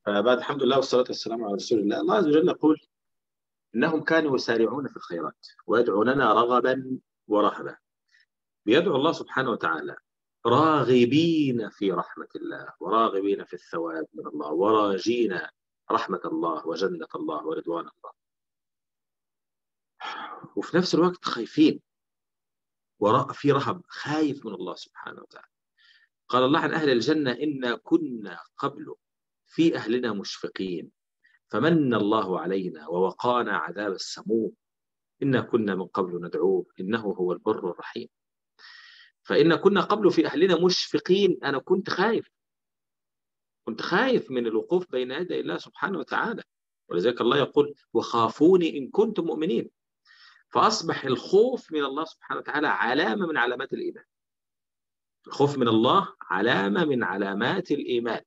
بعد الحمد لله والصلاة والسلام على رسول الله الله عز وجل يقول إنهم كانوا يسارعون في الخيرات ويدعوننا رغبا ورهبا بيدعو الله سبحانه وتعالى راغبين في رحمة الله وراغبين في الثواب من الله وراجين رحمة الله وجنة الله ورضوان الله وفي نفس الوقت خايفين وراء في رهب خايف من الله سبحانه وتعالى قال الله عن أهل الجنة إنا كنا قبل في أهلنا مشفقين فمن الله علينا ووقانا عذاب السموم إنا كنا من قبل ندعوه إنه هو البر الرحيم فإن كنا قبل في أهلنا مشفقين أنا كنت خايف كنت خايف من الوقوف بين يدي الله سبحانه وتعالى ولذلك الله يقول وخافوني إن كنتم مؤمنين فأصبح الخوف من الله سبحانه وتعالى علامة من علامات الإيمان الخوف من الله علامة من علامات الإيمان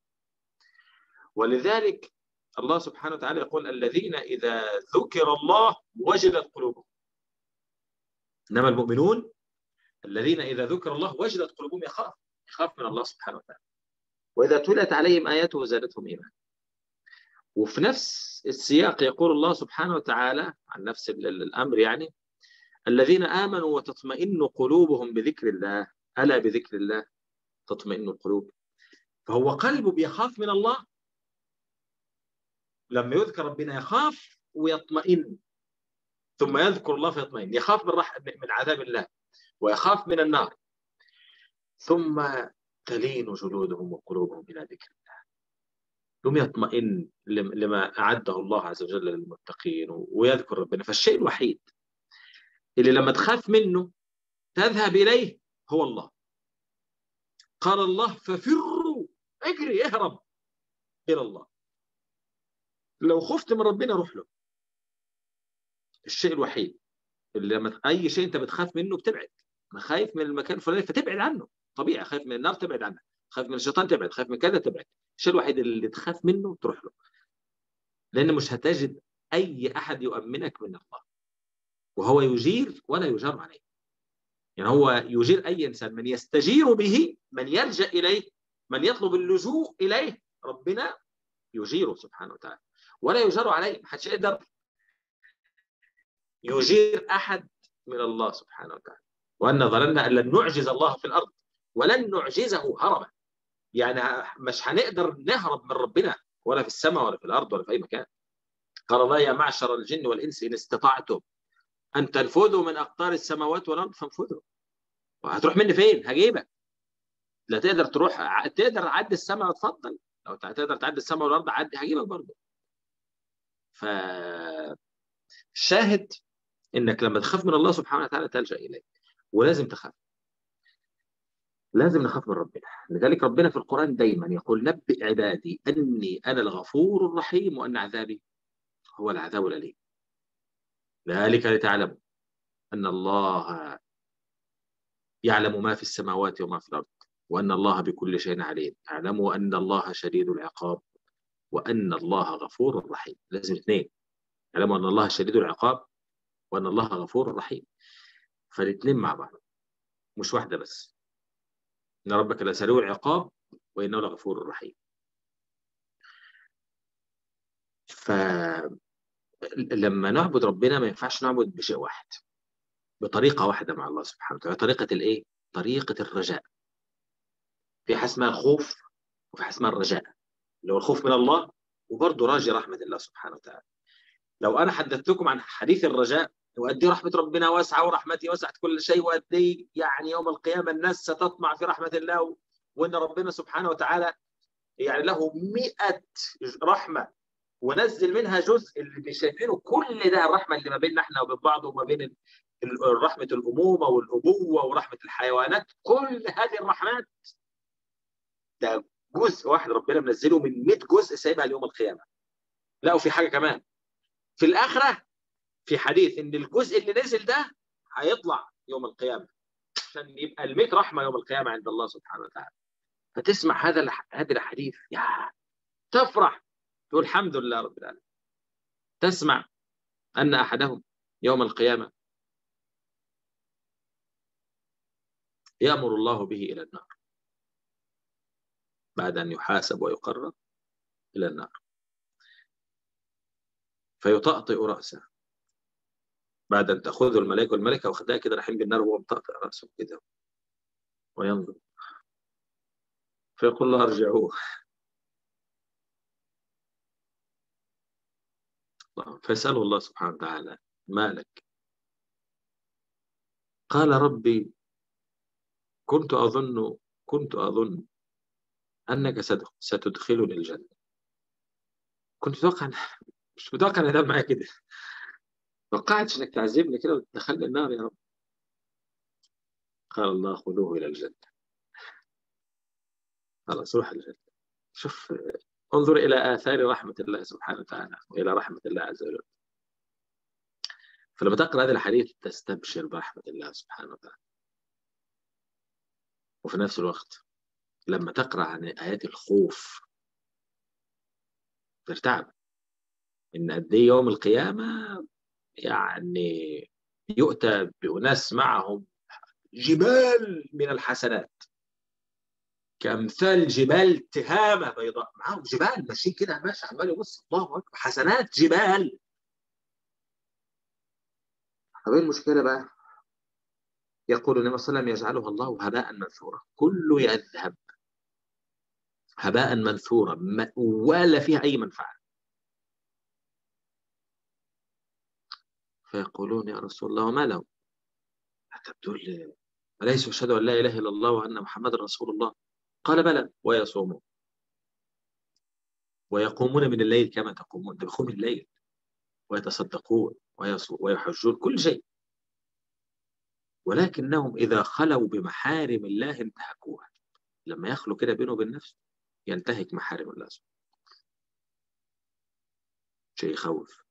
ولذلك الله سبحانه وتعالى يقول الذين إذا ذكر الله وجلت قلوبهم إنما المؤمنون الذين إذا ذكر الله وجلت قلوبهم يخاف يخاف من الله سبحانه وتعالى وإذا تلت عليهم آياته زادتهم إيمان وفي نفس السياق يقول الله سبحانه وتعالى عن نفس الأمر يعني الذين آمنوا وتطمئن قلوبهم بذكر الله ألا بذكر الله تطمئن القلوب فهو قلبه بيخاف من الله لما يذكر ربنا يخاف ويطمئن ثم يذكر الله فيطمئن يخاف من, رح... من عذاب الله ويخاف من النار ثم تلين جلودهم وقلوبهم إلى ذكر الله ثم يطمئن لما أعده الله عز وجل للمتقين ويذكر ربنا فالشيء الوحيد اللي لما تخاف منه تذهب إليه هو الله قال الله ففروا اجري اهرب إلى الله لو خفت من ربنا روح له الشيء الوحيد اللي لما اي شيء انت بتخاف منه بتبعد انا خايف من المكان الفلاني فتبعد عنه طبيعي خايف من النار تبعد عنها خايف من الشيطان تبعد خايف من كذا تبعد الشيء الوحيد اللي تخاف منه تروح له لان مش هتجد اي احد يؤمنك من الله وهو يجير ولا يجار عليه يعني هو يجير اي انسان من يستجير به من يلجا اليه من يطلب اللجوء اليه ربنا يجيره سبحانه وتعالى ولا يجار عليه محدش يقدر يجير احد من الله سبحانه وتعالى وان ظننا ان لن نعجز الله في الارض ولن نعجزه هربا يعني مش هنقدر نهرب من ربنا ولا في السماء ولا في الارض ولا في اي مكان قال الله يا معشر الجن والانس ان استطعتم ان تنفذوا من اقطار السماوات والارض فانفذوا وهتروح مني فين هجيبك لا تقدر تروح تقدر تعدي السماء اتفضل لو تقدر تعدي السماء والارض عدي هجيبك برضه ف الشاهد انك لما تخاف من الله سبحانه وتعالى تلجا اليه ولازم تخاف لازم نخاف من ربنا لذلك ربنا في القرآن دايما يقول نبئ عبادي أني أنا الغفور الرحيم وأن عذابي هو العذاب الأليم ذلك لتعلموا أن الله يعلم ما في السماوات وما في الأرض وأن الله بكل شيء عليم اعلموا أن الله شديد العقاب وأن الله غفور رحيم لازم اثنين اعلموا أن الله شديد العقاب وأن الله غفور رحيم فالاثنين مع بعض مش واحدة بس إن ربك لسريع العقاب وإنه لغفور رحيم فلما نعبد ربنا ما ينفعش نعبد بشيء واحد بطريقة واحدة مع الله سبحانه وتعالى طريقة الإيه؟ طريقة الرجاء في حاجة اسمها الخوف وفي حاجة اسمها الرجاء اللي هو الخوف من الله وبرضه راجي رحمة الله سبحانه وتعالى لو أنا حدثتكم عن حديث الرجاء وقد رحمة ربنا واسعة ورحمتي وسعت كل شيء وقد يعني يوم القيامة الناس ستطمع في رحمة الله وإن ربنا سبحانه وتعالى يعني له مئة رحمة ونزل منها جزء اللي شايفينه كل ده الرحمة اللي ما بيننا احنا وبين بعض وما بين رحمة الأمومة والأبوة ورحمة الحيوانات كل هذه الرحمات ده جزء واحد ربنا منزله من 100 جزء سايبها ليوم القيامة لا وفي حاجة كمان في الآخرة في حديث ان الجزء اللي نزل ده هيطلع يوم القيامه عشان يبقى ال رحمه يوم القيامه عند الله سبحانه وتعالى فتسمع هذا هذه الاحاديث يا تفرح تقول الحمد لله رب العالمين تسمع ان احدهم يوم القيامه يامر الله به الى النار بعد ان يحاسب ويقرر الى النار فيطأطئ رأسه بعد أن تأخذه الملائكة والملكة واخدها كده رايحين بالنار وهو مطأطئ رأسه كده وينظر فيقول الله ارجعوه فيسأله الله سبحانه وتعالى ما لك قال ربي كنت أظن كنت أظن أنك ستدخلني الجنة كنت متوقع مش متوقع ان ده معايا كده توقعتش انك تعذبني كده وتدخلني النار يا رب قال الله خذوه الى الجنه خلاص روح الجنه شوف انظر الى اثار رحمه الله سبحانه وتعالى والى رحمه الله عز وجل فلما تقرا هذا الحديث تستبشر برحمه الله سبحانه وتعالى وفي نفس الوقت لما تقرا عن ايات الخوف ترتعب ان قد ايه يوم القيامه يعني يؤتى باناس معهم جبال من الحسنات كامثال جبال تهامه بيضاء معاهم جبال ماشيين كده ماشي عمال يبص الله اكبر حسنات جبال طب ايه المشكله بقى؟ يقول النبي صلى الله عليه وسلم يجعلها الله هباء منثورا كله يذهب هباء منثورا ولا فيها اي منفعه فيقولون يا رسول الله وما لهم حتى بتقول أليس يشهدوا أن لا إله إلا الله وأن محمد رسول الله قال بلى ويصومون ويقومون من الليل كما تقومون ده بيقوم الليل ويتصدقون ويحجون كل شيء ولكنهم إذا خلوا بمحارم الله انتهكوها لما يخلو كده بينه وبين نفسه ينتهك محارم الله سبحانه شيء يخوف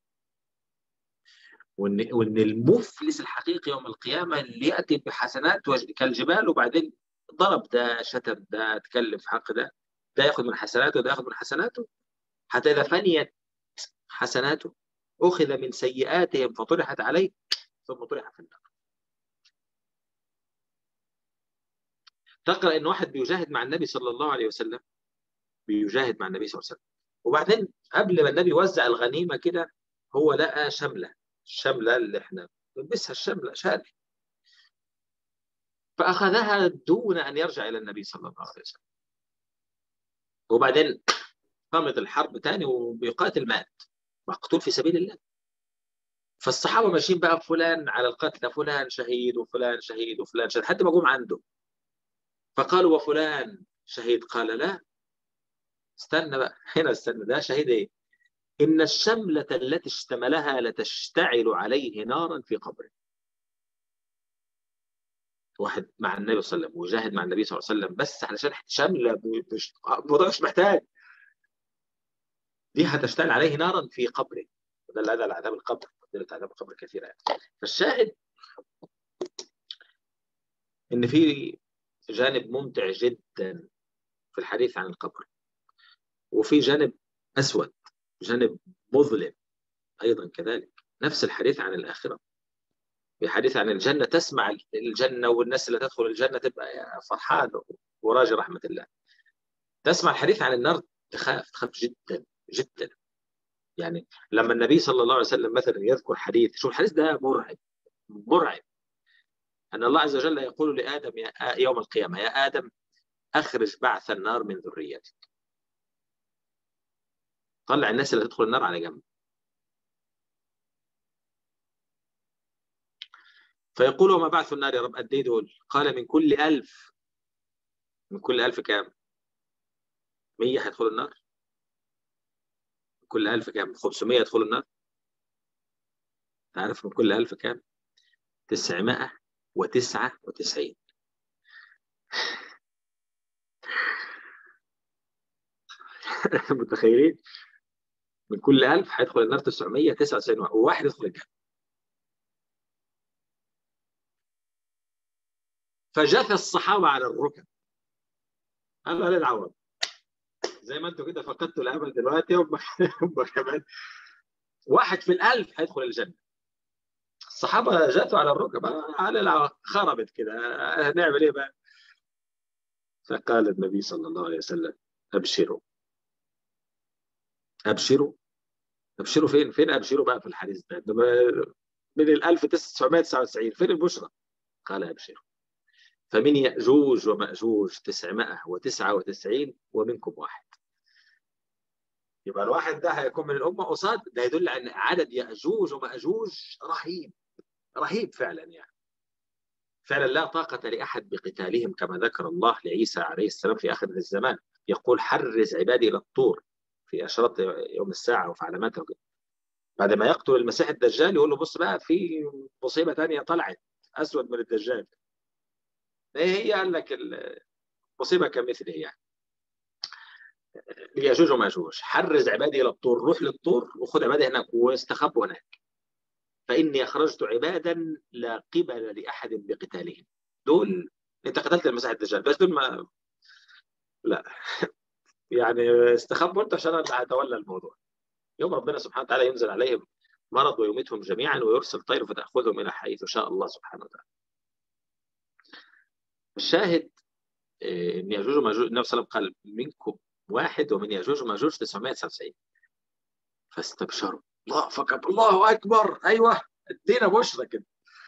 وان وان المفلس الحقيقي يوم القيامه اللي ياتي بحسنات كالجبال وبعدين ضرب ده شتم ده اتكلم في حق ده ده ياخذ من حسناته ده ياخذ من حسناته حتى اذا فنيت حسناته اخذ من سيئاتهم فطرحت عليه ثم طرح في النار تقرا ان واحد بيجاهد مع النبي صلى الله عليه وسلم بيجاهد مع النبي صلى الله عليه وسلم وبعدين قبل ما النبي يوزع الغنيمه كده هو لقى شمله الشملة اللي احنا نلبسها الشملة شال فأخذها دون أن يرجع إلى النبي صلى الله عليه وسلم وبعدين قامت الحرب تاني وبيقاتل مات مقتول في سبيل الله فالصحابة ماشيين بقى فلان على القتل فلان شهيد وفلان شهيد وفلان شهيد حتى ما قوم عنده فقالوا وفلان شهيد قال لا استنى بقى هنا استنى ده شهيد ايه إن الشملة التي اشتملها لتشتعل عليه نارا في قبره واحد مع النبي صلى الله عليه وسلم وجاهد مع النبي صلى الله عليه وسلم بس علشان شملة مش الموضوع مش محتاج دي هتشتعل عليه نارا في قبره وده هذا العذاب القبر دلة عذاب القبر كثيرة يعني. فالشاهد ان في جانب ممتع جدا في الحديث عن القبر وفي جانب اسود جانب مظلم أيضا كذلك نفس الحديث عن الآخرة في حديث عن الجنة تسمع الجنة والناس اللي تدخل الجنة تبقى فرحان وراجي رحمة الله تسمع الحديث عن النار تخاف تخاف جدا جدا يعني لما النبي صلى الله عليه وسلم مثلا يذكر حديث شو الحديث ده مرعب مرعب أن الله عز وجل يقول لآدم يا يوم القيامة يا آدم أخرج بعث النار من ذريتك طلع الناس اللي هتدخل النار على جنب فيقول وما بعث النار يا رب قد ايه دول؟ قال من كل ألف من كل ألف كام؟ 100 هيدخلوا النار من كل ألف كام؟ 500 يدخلوا النار تعرف من كل ألف كام؟ 999 متخيلين؟ من كل 1000 هيدخل النار 999 وواحد يدخل الجنة فجث الصحابة على الركب قالوا عليه العوض زي ما انتم كده فقدتوا الامل دلوقتي هم كمان واحد في الألف هيدخل الجنة الصحابة جاتوا على الركب على العوض خربت كده هنعمل ايه بقى فقال النبي صلى الله عليه وسلم أبشروا أبشروا ابشروا فين فين ابشروا بقى في الحديث ده, ده من ال 1999 فين البشرى قال ابشروا فمن يأجوج ومأجوج 999 ومنكم واحد يبقى الواحد ده هيكون من الأمة قصاد ده يدل على أن عدد يأجوج ومأجوج رهيب رهيب فعلا يعني فعلا لا طاقة لأحد بقتالهم كما ذكر الله لعيسى عليه السلام في آخر الزمان يقول حرز عبادي إلى الطور في أشراط يوم الساعة وفي علاماته بعد ما يقتل المسيح الدجال يقول له بص بقى في مصيبة ثانية طلعت أسود من الدجال ايه هي قال لك المصيبة كمثله يعني ليجوج وماجوج حرز عبادي الى الطور روح للطور وخذ عبادي هناك واستخبوا هناك فاني اخرجت عبادا لا قبل لاحد بقتالهم دول انت قتلت المسيح الدجال بس دول ما لا يعني استخبوا انت عشان انا هتولى الموضوع يوم ربنا سبحانه وتعالى ينزل عليهم مرض ويميتهم جميعا ويرسل طير فتاخذهم الى حيث شاء الله سبحانه وتعالى الشاهد آه، ان ياجوج وماجوج النبي صلى الله عليه وسلم قال منكم واحد ومن ياجوج وماجوج 999 فاستبشروا الله فكب الله اكبر ايوه ادينا بشرى كده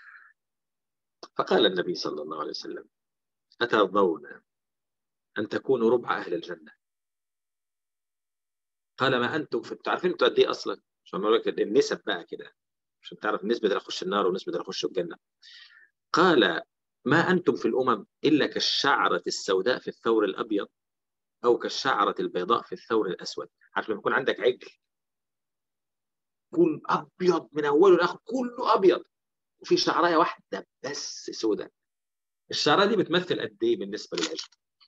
فقال النبي صلى الله عليه وسلم أترضون أن تكونوا ربع أهل الجنة قال ما أنتم في عارفين أنتوا قد إيه أصلا عشان لك النسب بقى كده عشان تعرف نسبة اللي أخش النار ونسبة اللي أخش الجنة قال ما أنتم في الأمم إلا كالشعرة السوداء في الثور الأبيض أو كالشعرة البيضاء في الثور الأسود عارف لما يكون عندك عجل يكون أبيض من أوله لآخره كله أبيض وفي شعراية واحدة بس سوداء الشعراية دي بتمثل قد إيه بالنسبة للعجل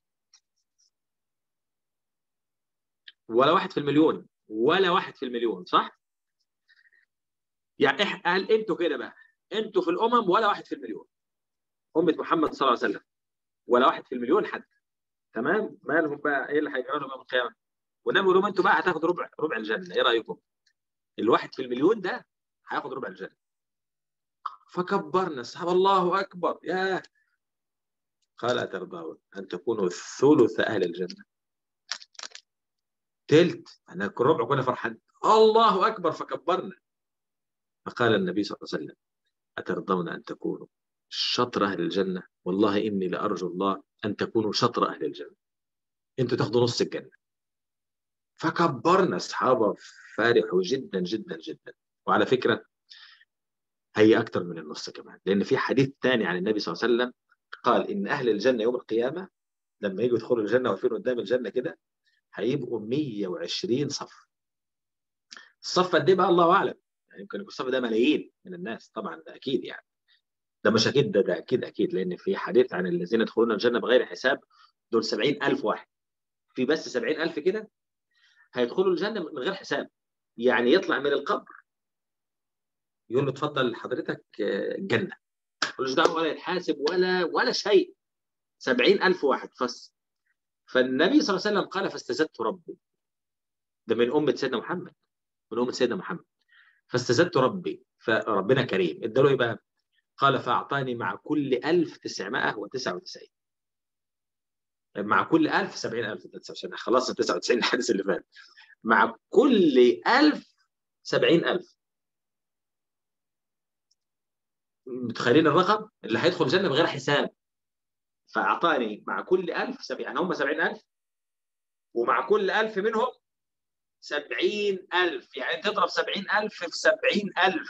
ولا واحد في المليون ولا واحد في المليون صح؟ يعني هل انتوا كده بقى انتوا في الامم ولا واحد في المليون أمة محمد صلى الله عليه وسلم ولا واحد في المليون حد تمام مالهم بقى ايه اللي هيجرى لهم يوم القيامه والنبي يقول لهم انتوا بقى هتاخدوا ربع ربع الجنه ايه رايكم؟ الواحد في المليون ده هياخد ربع الجنه فكبرنا الصحابه الله اكبر يا قال اترضون ان تكونوا ثلث اهل الجنه تلت احنا كل ربع كنا فرحان الله اكبر فكبرنا فقال النبي صلى الله عليه وسلم اترضون ان تكونوا شطر أهل الجنة والله إني لأرجو الله أن تكونوا شطر أهل الجنة أنتوا تاخدوا نص الجنة فكبرنا أصحابه فرحوا جدا جدا جدا وعلى فكرة هي أكثر من النص كمان لأن في حديث ثاني عن النبي صلى الله عليه وسلم قال إن أهل الجنة يوم القيامة لما يجوا يدخلوا الجنة واقفين قدام الجنة كده هيبقوا 120 صف الصف قد ايه بقى الله اعلم يعني يمكن يكون الصف ده ملايين من الناس طبعا ده اكيد يعني ده مش اكيد ده ده اكيد اكيد لان في حديث عن الذين يدخلون الجنه بغير حساب دول 70000 واحد في بس 70000 كده هيدخلوا الجنه من غير حساب يعني يطلع من القبر يقول له اتفضل حضرتك الجنه ملوش دعوه ولا يتحاسب ولا ولا شيء 70000 واحد فس فالنبي صلى الله عليه وسلم قال فاستزدت ربي ده من أمة سيدنا محمد من أمة سيدنا محمد فاستزدت ربي فربنا كريم اداله ايه بقى؟ قال فأعطاني مع كل 1999 مع كل 1000 70000 99 خلصنا 99 الحدث اللي فات مع كل 1000 70000 متخيلين الرقم اللي هيدخل الجنه بغير حساب فاعطاني مع كل 1000 70 يعني هم 70000 ومع كل 1000 منهم 70000 يعني تضرب 70000 في 70000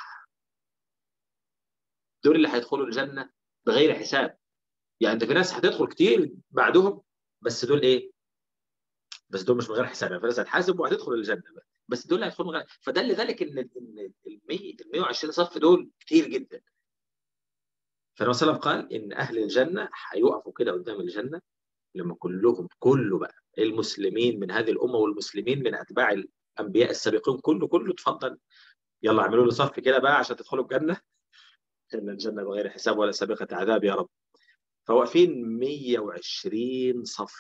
دول اللي هيدخلوا الجنه بغير حساب يعني انت في ناس هتدخل كتير بعدهم بس دول ايه بس دول مش بغير حساب يعني في ناس هتحاسب وهتدخل الجنه بقى. بس دول اللي هيدخلوا بغير فدل ذلك ان ان ال 120 صف دول كتير جدا فالنبي صلى الله عليه وسلم قال ان اهل الجنه هيقفوا كده قدام الجنه لما كلهم كله بقى المسلمين من هذه الامه والمسلمين من اتباع الانبياء السابقين كله كله اتفضل يلا اعملوا لي صف كده بقى عشان تدخلوا الجنه إن الجنة بغير حساب ولا سابقة عذاب يا رب فواقفين 120 صف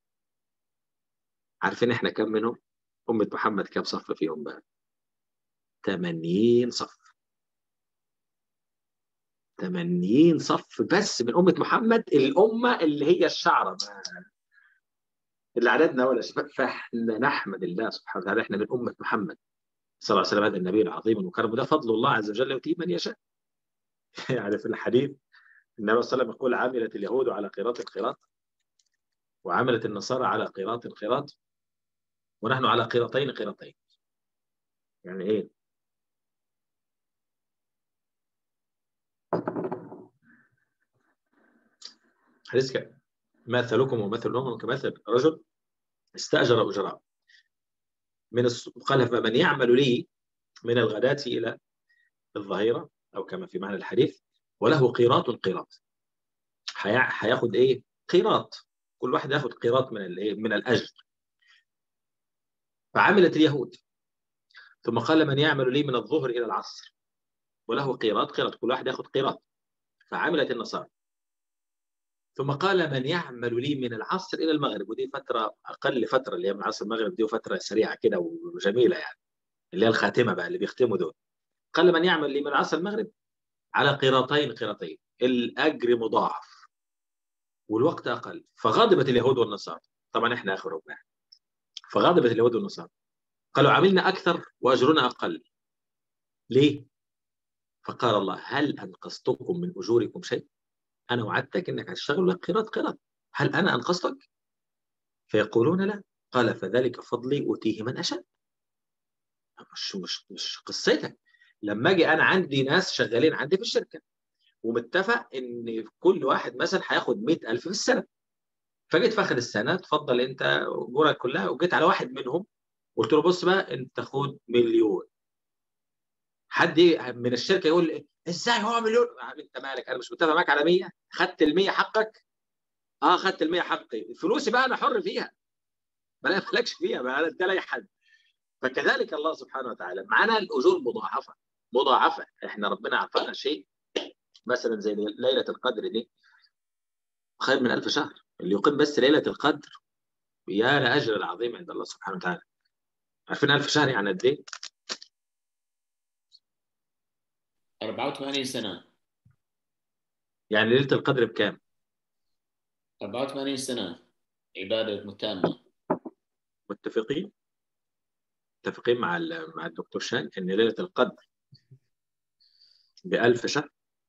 عارفين احنا كم منهم؟ أمة محمد كم صف فيهم بقى؟ 80 صف 80 صف بس من أمة محمد الأمة اللي هي الشعرة اللي عددنا ولا شباب فاحنا نحمد الله سبحانه وتعالى احنا من أمة محمد صلى الله عليه وسلم هذا النبي العظيم المكرم وده فضل الله عز وجل يؤتيه من يشاء يعني في الحديث النبي صلى الله عليه وسلم يقول عملت اليهود على قراط قراط وعملت النصارى على قراط قراط ونحن على قراطين قراطين يعني ايه حديث مثلكم ومثل الأمم كمثل رجل استأجر أجراء من قال فمن يعمل لي من الغداة إلى الظهيرة أو كما في معنى الحديث وله قيراط قيراط هياخد إيه؟ قيراط كل واحد ياخد قيراط من الايه؟ من الأجر فعملت اليهود ثم قال من يعمل لي من الظهر إلى العصر وله قيراط قيراط كل واحد ياخد قيراط فعملت النصارى ثم قال من يعمل لي من العصر الى المغرب ودي فتره اقل فتره اللي هي من عصر المغرب دي فتره سريعه كده وجميله يعني اللي هي الخاتمه بقى اللي بيختموا دول قال من يعمل لي من عصر المغرب على قيراطين قيراطين الاجر مضاعف والوقت اقل فغضبت اليهود والنصارى طبعا احنا اخر ربع فغضبت اليهود والنصارى قالوا عملنا اكثر واجرنا اقل ليه؟ فقال الله هل انقذتكم من اجوركم شيء؟ انا وعدتك انك هتشتغل لك قراط قراط هل انا انقذتك؟ فيقولون لا قال فذلك فضلي اوتيه من اشاء مش مش مش قصتك لما اجي انا عندي ناس شغالين عندي في الشركه ومتفق ان كل واحد مثلا هياخد 100000 في السنه فجيت في اخر السنه تفضل انت اجورك كلها وجيت على واحد منهم قلت له بص بقى انت خد مليون حد من الشركه يقول ازاي هو مليون انت مالك انا مش متفق معاك على 100 خدت ال 100 حقك اه خدت ال 100 حقي فلوسي بقى انا حر فيها ما مالكش فيها ما انت لاي حد فكذلك الله سبحانه وتعالى معانا الاجور مضاعفه مضاعفه احنا ربنا اعطانا شيء مثلا زي ليله القدر دي خير من ألف شهر اللي يقيم بس ليله القدر يا لاجر العظيم عند الله سبحانه وتعالى عارفين ألف شهر يعني قد ايه؟ 84 سنة يعني ليلة القدر بكام؟ 84 سنة عبادة متامة متفقين؟ متفقين مع مع الدكتور شان ان ليلة القدر بألف شهر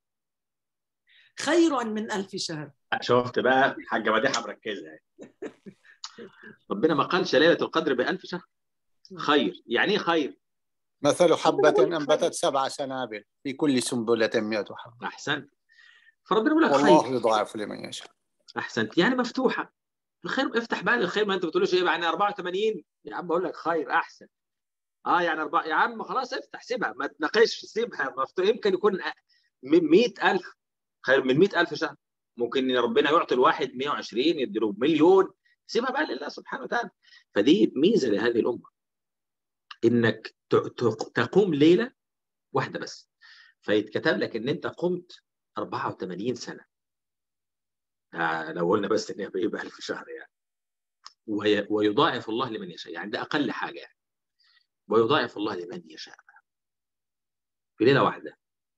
خير من ألف شهر شفت بقى حاجة مديحة مركزة يعني ربنا ما قالش ليلة القدر بألف شهر خير يعني ايه خير؟ مثل حبة أنبتت سبع سنابل في كل سنبلة مئة حبة أحسنت فربنا بيقول لك والله خير يضاعف لمن يشاء أحسنت يعني مفتوحة الخير افتح بقى الخير ما أنت بتقولوش إيه يعني 84 يا عم بقول لك خير أحسن اه يعني أربعة يا عم خلاص افتح سيبها ما تناقشش سيبها مفتوح يمكن يكون من 100000 خير من 100000 شهر ممكن ربنا يعطي الواحد 120 يديله مليون سيبها بقى لله سبحانه وتعالى فدي ميزه لهذه الامه انك تقوم ليله واحده بس فيتكتب لك ان انت قمت 84 سنه آه لو قلنا بس ان هي ب 1000 شهر يعني ويضاعف الله لمن يشاء يعني ده اقل حاجه يعني ويضاعف الله لمن يشاء في ليله واحده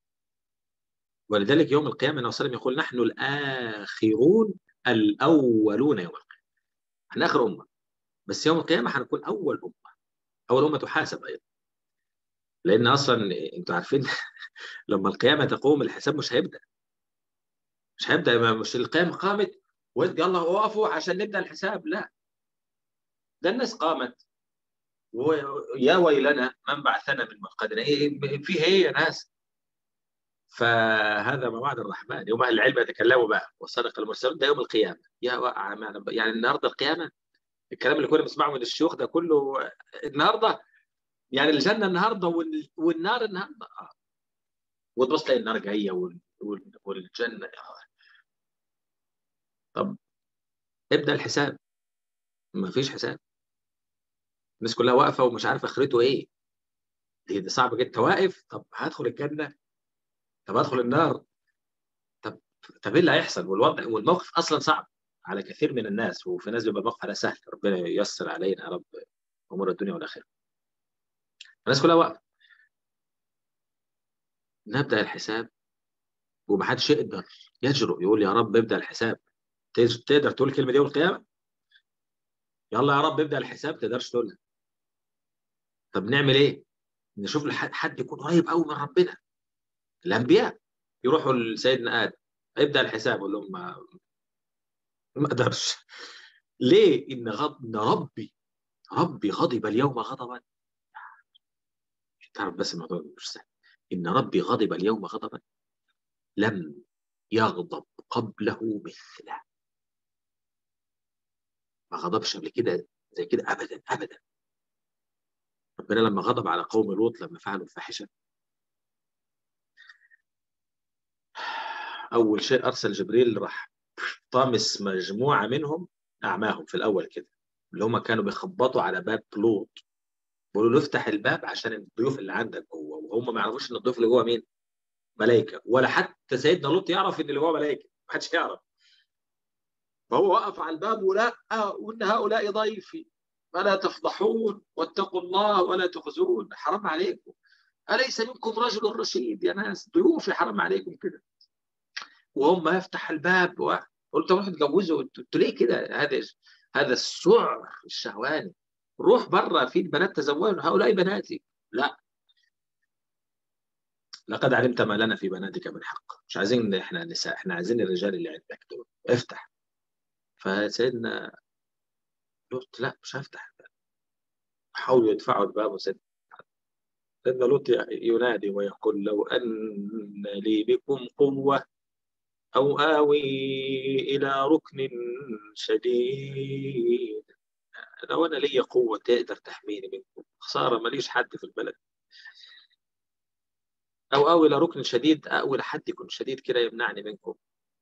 ولذلك يوم القيامه النبي صلى الله عليه وسلم يقول نحن الاخرون الاولون يوم القيامه احنا اخر امه بس يوم القيامه هنكون اول امه اول امه تحاسب ايضا لان اصلا انتوا عارفين لما القيامه تقوم الحساب مش هيبدا مش هيبدا مش القيامه قامت وانت يلا وقفوا عشان نبدا الحساب لا ده الناس قامت ويا ويلنا من بعثنا من مرقدنا ايه في ايه يا ناس فهذا ما وعد الرحمن يوم اهل العلم يتكلموا بقى وصدق المرسلون ده يوم القيامه يا يعني النهارده القيامه الكلام اللي كنا بنسمعه من الشيوخ ده كله النهارده يعني الجنه النهارده والنار النهارده اه وتبص تلاقي النار جايه والجنه طب ابدا الحساب ما فيش حساب الناس كلها واقفه ومش عارفه اخرته ايه دي, دي صعب جدا واقف طب هدخل الجنه طب هدخل النار طب طب ايه اللي هيحصل والوضع والموقف اصلا صعب على كثير من الناس وفي ناس بيبقى الموقف على سهل ربنا ييسر علينا يا رب امور الدنيا والاخره الناس كلها واقفه نبدا الحساب ومحدش يقدر يجرؤ يقول يا رب ابدا الحساب تقدر تقول الكلمه دي يوم القيامه يلا يا رب ابدا الحساب تقدرش تقولها طب نعمل ايه نشوف لحد حد يكون قريب قوي من ربنا الانبياء يروحوا لسيدنا ادم ابدا الحساب يقول لهم ما ما اقدرش ليه ان غض ان ربي ربي غضب اليوم غضبا تعرف بس الموضوع مش سهل ان ربي غضب اليوم غضبا لم يغضب قبله مثله ما غضبش قبل كده زي كده ابدا ابدا ربنا لما غضب على قوم لوط لما فعلوا الفاحشه اول شيء ارسل جبريل راح طامس مجموعه منهم اعماهم في الاول كده اللي هم كانوا بيخبطوا على باب لوط بيقولوا له افتح الباب عشان الضيوف اللي عندك جوه وهم ما يعرفوش ان الضيوف اللي جوه مين؟ ملائكه ولا حتى سيدنا لوط يعرف ان اللي جوه ملائكه ما حدش يعرف فهو وقف على الباب ولا وان هؤلاء ضيفي فلا تفضحون واتقوا الله ولا تخزون حرام عليكم أليس منكم رجل رشيد يا ناس ضيوفي حرام عليكم كده وهم يفتح الباب قلت روح اتجوزوا قلت ليه كده هذا هذا السعر الشهواني روح بره في بنات تزوجوا هؤلاء بناتي لا لقد علمت ما لنا في بناتك من حق مش عايزين احنا نساء احنا عايزين الرجال اللي عندك دول افتح فسيدنا لوط لا مش هفتح الباب حاولوا يدفعوا الباب وسيدنا سيدنا لوط ينادي ويقول لو ان لي بكم قوه أو آوي إلى ركن شديد لو أنا لي قوة تقدر تحميني منكم خسارة ماليش حد في البلد أو آوي إلى ركن شديد أوي لحد يكون شديد كده يمنعني منكم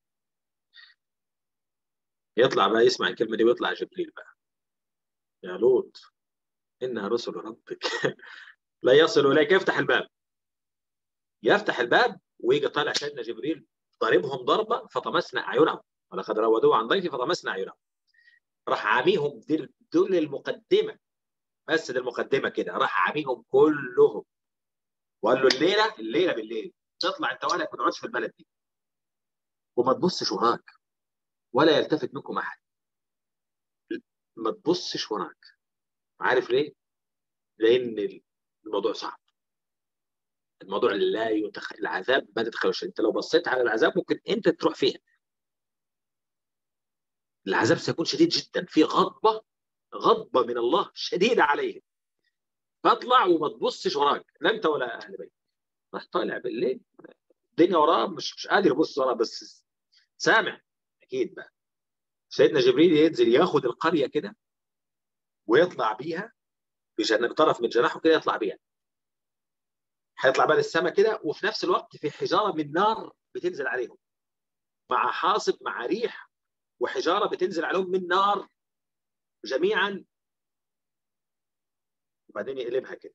يطلع بقى يسمع الكلمة دي ويطلع جبريل بقى يا لوط إنها رسل ربك لا يصل إليك يفتح الباب يفتح الباب ويجي طالع سيدنا جبريل ضاربهم ضربه فطمسنا اعينهم ولقد راودوه عن ضيفي فطمسنا اعينهم راح عاميهم دول, دول المقدمه بس دي المقدمه كده راح عاميهم كلهم وقال له الليله الليله بالليل تطلع انت ولا ما تقعدش في البلد دي وما تبصش وراك ولا يلتفت منكم احد ما تبصش وراك عارف ليه؟ لان الموضوع صعب الموضوع لا يتخ... العذاب ما تتخيلش انت لو بصيت على العذاب ممكن انت تروح فيها العذاب سيكون شديد جدا في غضبه غضبه من الله شديده عليهم فاطلع وما تبصش وراك لا انت ولا اهل بيتك راح طالع بالليل الدنيا وراه مش مش قادر يبص وراه بس سامع اكيد بقى سيدنا جبريل ينزل ياخد القريه كده ويطلع بيها بجنب طرف من جناحه كده يطلع بيها هيطلع بقى للسماء كده وفي نفس الوقت في حجاره من نار بتنزل عليهم مع حاصب مع ريح وحجاره بتنزل عليهم من نار جميعا وبعدين يقلبها كده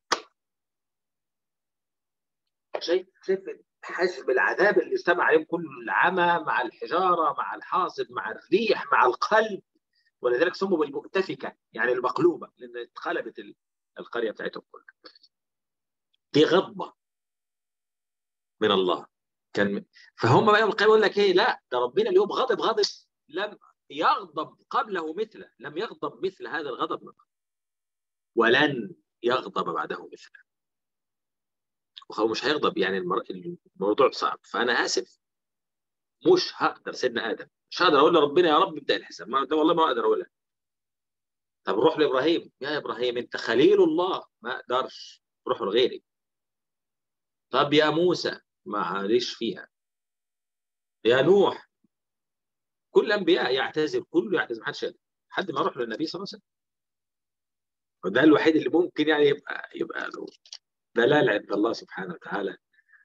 شايف شايف حجم العذاب اللي استمع عليهم كل العمى مع الحجاره مع الحاصب مع الريح مع القلب ولذلك سموا بالمؤتفكه يعني المقلوبه لان اتقلبت القريه بتاعتهم كلها دي غضبه من الله كان فهم بقى يوم القيامه يقول لك ايه لا ده ربنا اليوم غضب غضب لم يغضب قبله مثله لم يغضب مثل هذا الغضب من قبل ولن يغضب بعده مثله وهو مش هيغضب يعني الموضوع صعب فانا اسف مش هقدر سيدنا ادم مش هقدر اقول لربنا يا رب ابدا الحساب ما ده والله ما اقدر اقولها طب روح لابراهيم يا ابراهيم انت خليل الله ما اقدرش روح لغيري طب يا موسى معلش فيها يا نوح كل الانبياء يعتذر كله يعتذر محدش حد ما يروح للنبي صلى الله عليه وسلم وده الوحيد اللي ممكن يعني يبقى يبقى له دلاله عند الله سبحانه وتعالى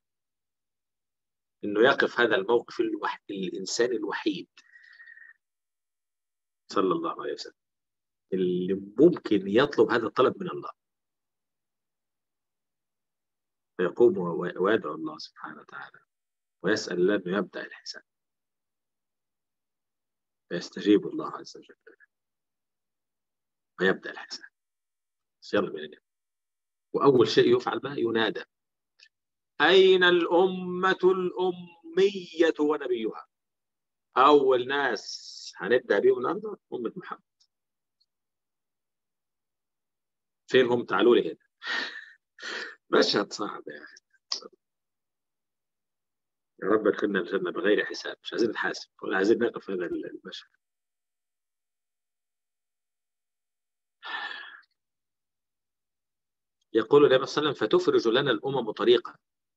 انه يقف هذا الموقف الوحيد الانسان الوحيد صلى الله عليه وسلم اللي ممكن يطلب هذا الطلب من الله فيقوم ويدعو الله سبحانه وتعالى ويسأل الله أنه يبدأ الحساب فيستجيب الله عز وجل ويبدأ الحساب يلا بينا وأول شيء يفعل بقى ينادى أين الأمة الأمية ونبيها أول ناس هنبدأ بيهم النهارده أمة محمد فين هم تعالوا لي هنا مشهد صعب يعني يا رب ادخلنا الجنة بغير حساب مش عايزين نحاسب ولا عايزين نقف هذا المشهد يقول النبي صلى الله عليه وسلم فتفرج لنا الأمم طريقا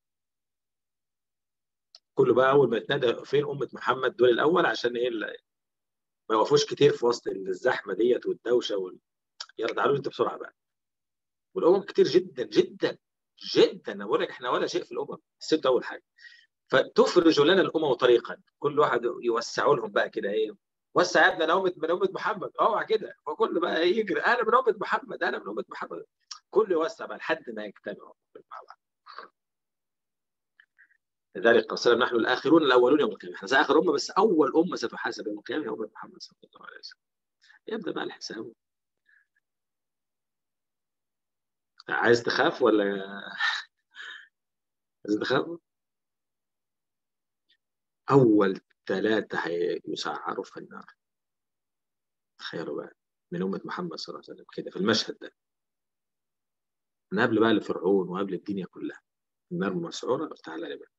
كله بقى أول ما يتنادى فين أمة محمد دول الأول عشان إيه ما يوقفوش كتير في وسط الزحمة ديت والدوشة وال... يلا تعالوا أنت بسرعة بقى والأمم كتير جدا جدا جدا أنا بقول لك إحنا ولا شيء في الأمم الست أول حاجة فتفرج لنا الامم طريقا كل واحد يوسعوا لهم بقى كده ايه وسع يا ابني انا امه من امه محمد اوعى كده فكل بقى يجري انا من امه محمد انا من امه محمد كل يوسع بقى لحد ما يجتمعوا مع بعض لذلك قال وسلم نحن الاخرون الاولون يوم القيامه احنا اخر امه بس اول امه ستحاسب يوم القيامه امه محمد صلى الله عليه وسلم يبدا بقى الحساب عايز تخاف ولا عايز تخاف أول ثلاثة هيسعروا في النار تخيلوا بقى من أمة محمد صلى الله عليه وسلم كده في المشهد ده من قبل بقى لفرعون وقبل الدنيا كلها النار مسعورة تعالى بقى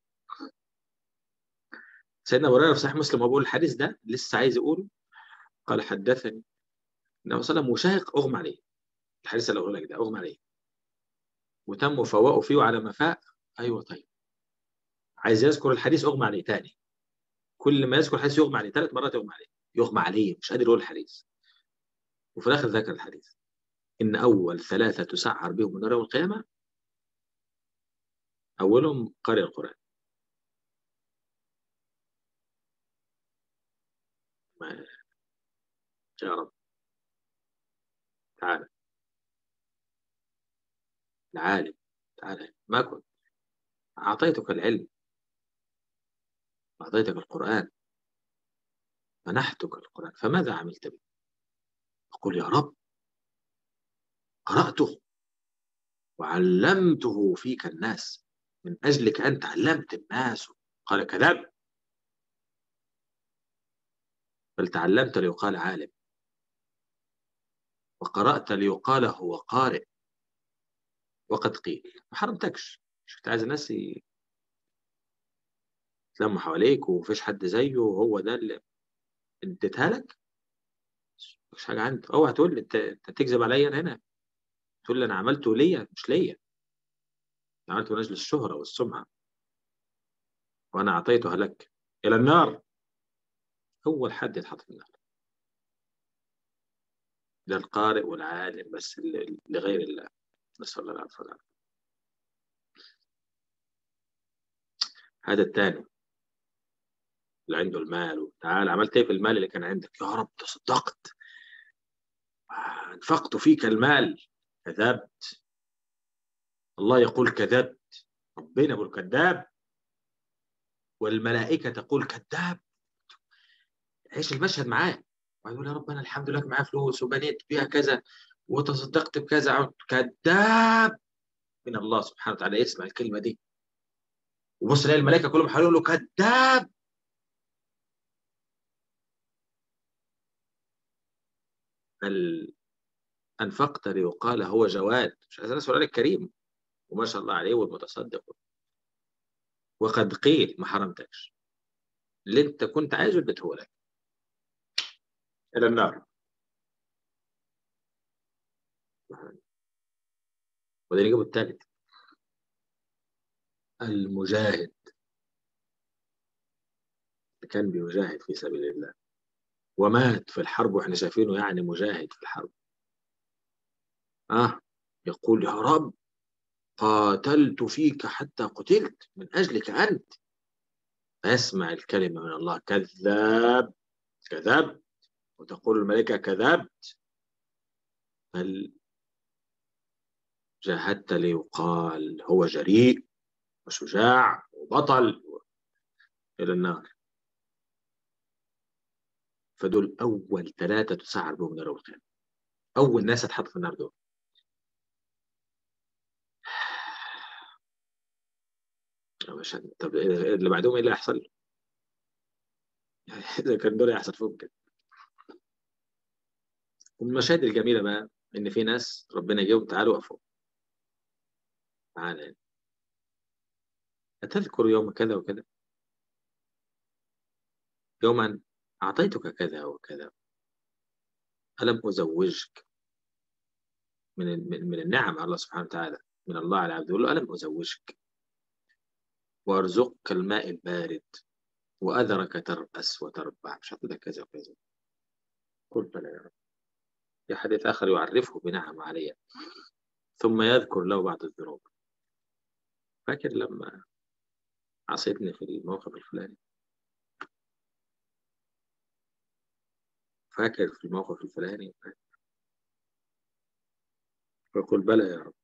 سيدنا أبو هريرة في صحيح مسلم وبقول الحديث ده لسه عايز يقوله قال حدثني النبي صلى الله عليه وسلم مشاهق أغمى عليه الحديث اللي أقول لك ده أغمى عليه وتم فواءه فيه على مفاء أيوه طيب عايز يذكر الحديث أغمى عليه تاني كل ما يذكر الحديث يغمى عليه ثلاث مرات يغمى عليه يغمى عليه مش قادر يقول الحديث وفي الاخر ذكر الحديث ان اول ثلاثه تسعر بهم من يوم القيامه اولهم قارئ القران ما يا رب تعالى العالم تعالى ما كنت أعطيتك العلم أعطيتك القرآن منحتك القرآن فماذا عملت به أقول يا رب قرأته وعلمته فيك الناس من أجلك أنت علمت الناس قال كذب بل تعلمت ليقال عالم وقرأت ليقال هو قارئ وقد قيل ما حرمتكش مش كنت عايز الناس يتلموا حواليك ومفيش حد زيه وهو ده اللي اديتها لك مش حاجه عندي اوعى تقول لي انت انت تكذب عليا هنا تقول لي انا عملته ليا مش ليا عملته من اجل الشهره والسمعه وانا اعطيتها لك الى النار اول حد يتحط في النار ده القارئ والعالم بس لغير الله نسال الله العافيه والعافيه هذا الثاني اللي عنده المال تعال عملت ايه في المال اللي كان عندك يا رب تصدقت انفقت فيك المال كذبت الله يقول كذبت ربنا يقول كذاب والملائكة تقول كذاب عيش المشهد معاه ويقول يا رب أنا الحمد لله معايا فلوس وبنيت بيها كذا وتصدقت بكذا كذاب من الله سبحانه وتعالى يسمع الكلمة دي وبص الاقي الملائكة كلهم حواليه له كذاب بل أنفقت ليقال هو جواد مش عايز الناس لك كريم وما شاء الله عليه والمتصدق وقد قيل ما حرمتكش اللي انت كنت عايزه اديته لك الى النار وده الإجابة الثالث المجاهد كان بيجاهد في سبيل الله ومات في الحرب واحنا شايفينه يعني مجاهد في الحرب آه يقول يا رب قاتلت فيك حتى قتلت من أجلك أنت فيسمع الكلمة من الله كذاب كذبت وتقول الملائكة كذبت بل جاهدت ليقال هو جريء وشجاع وبطل إلى النار فدول أول ثلاثة تسعر بهم نار القيامة أول ناس هتحط في النار دول مش طب اللي بعدهم ايه اللي هيحصل؟ اذا كان دول هيحصل فيهم كده ومن المشاهد الجميله بقى ان في ناس ربنا يجيبهم تعالوا وقفوا معانا يعني. أتذكر يوم كذا وكذا يوما أعطيتك كذا وكذا ألم أزوجك من من من النعم الله سبحانه وتعالى من الله على عبده يقول له ألم أزوجك وأرزقك الماء البارد وأذرك ترأس وتربع مش أعطيتك كذا وكذا قل بلى يا رب في حديث آخر يعرفه بنعم علي ثم يذكر له بعض الذنوب فاكر لما عصيتني في الموقف الفلاني فاكر في الموقف الفلاني فيقول بلى يا رب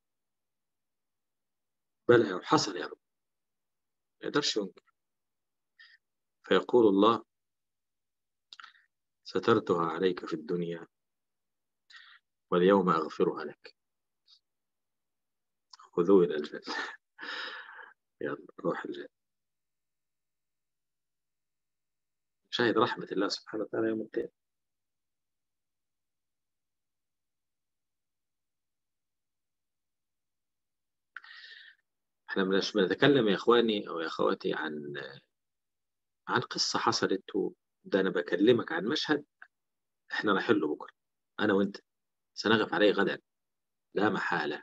بلى يا رب حصل يا رب ما يقدرش ينكر فيقول الله سترتها عليك في الدنيا واليوم أغفرها لك خذوه إلى الجنة يلا روح الجنة شاهد رحمة الله سبحانه وتعالى يوم القيامة احنا مش بنتكلم يا اخواني او يا اخواتي عن عن قصة حصلت ده انا بكلمك عن مشهد احنا رايحين له بكره انا وانت سنقف عليه غدا لا محالة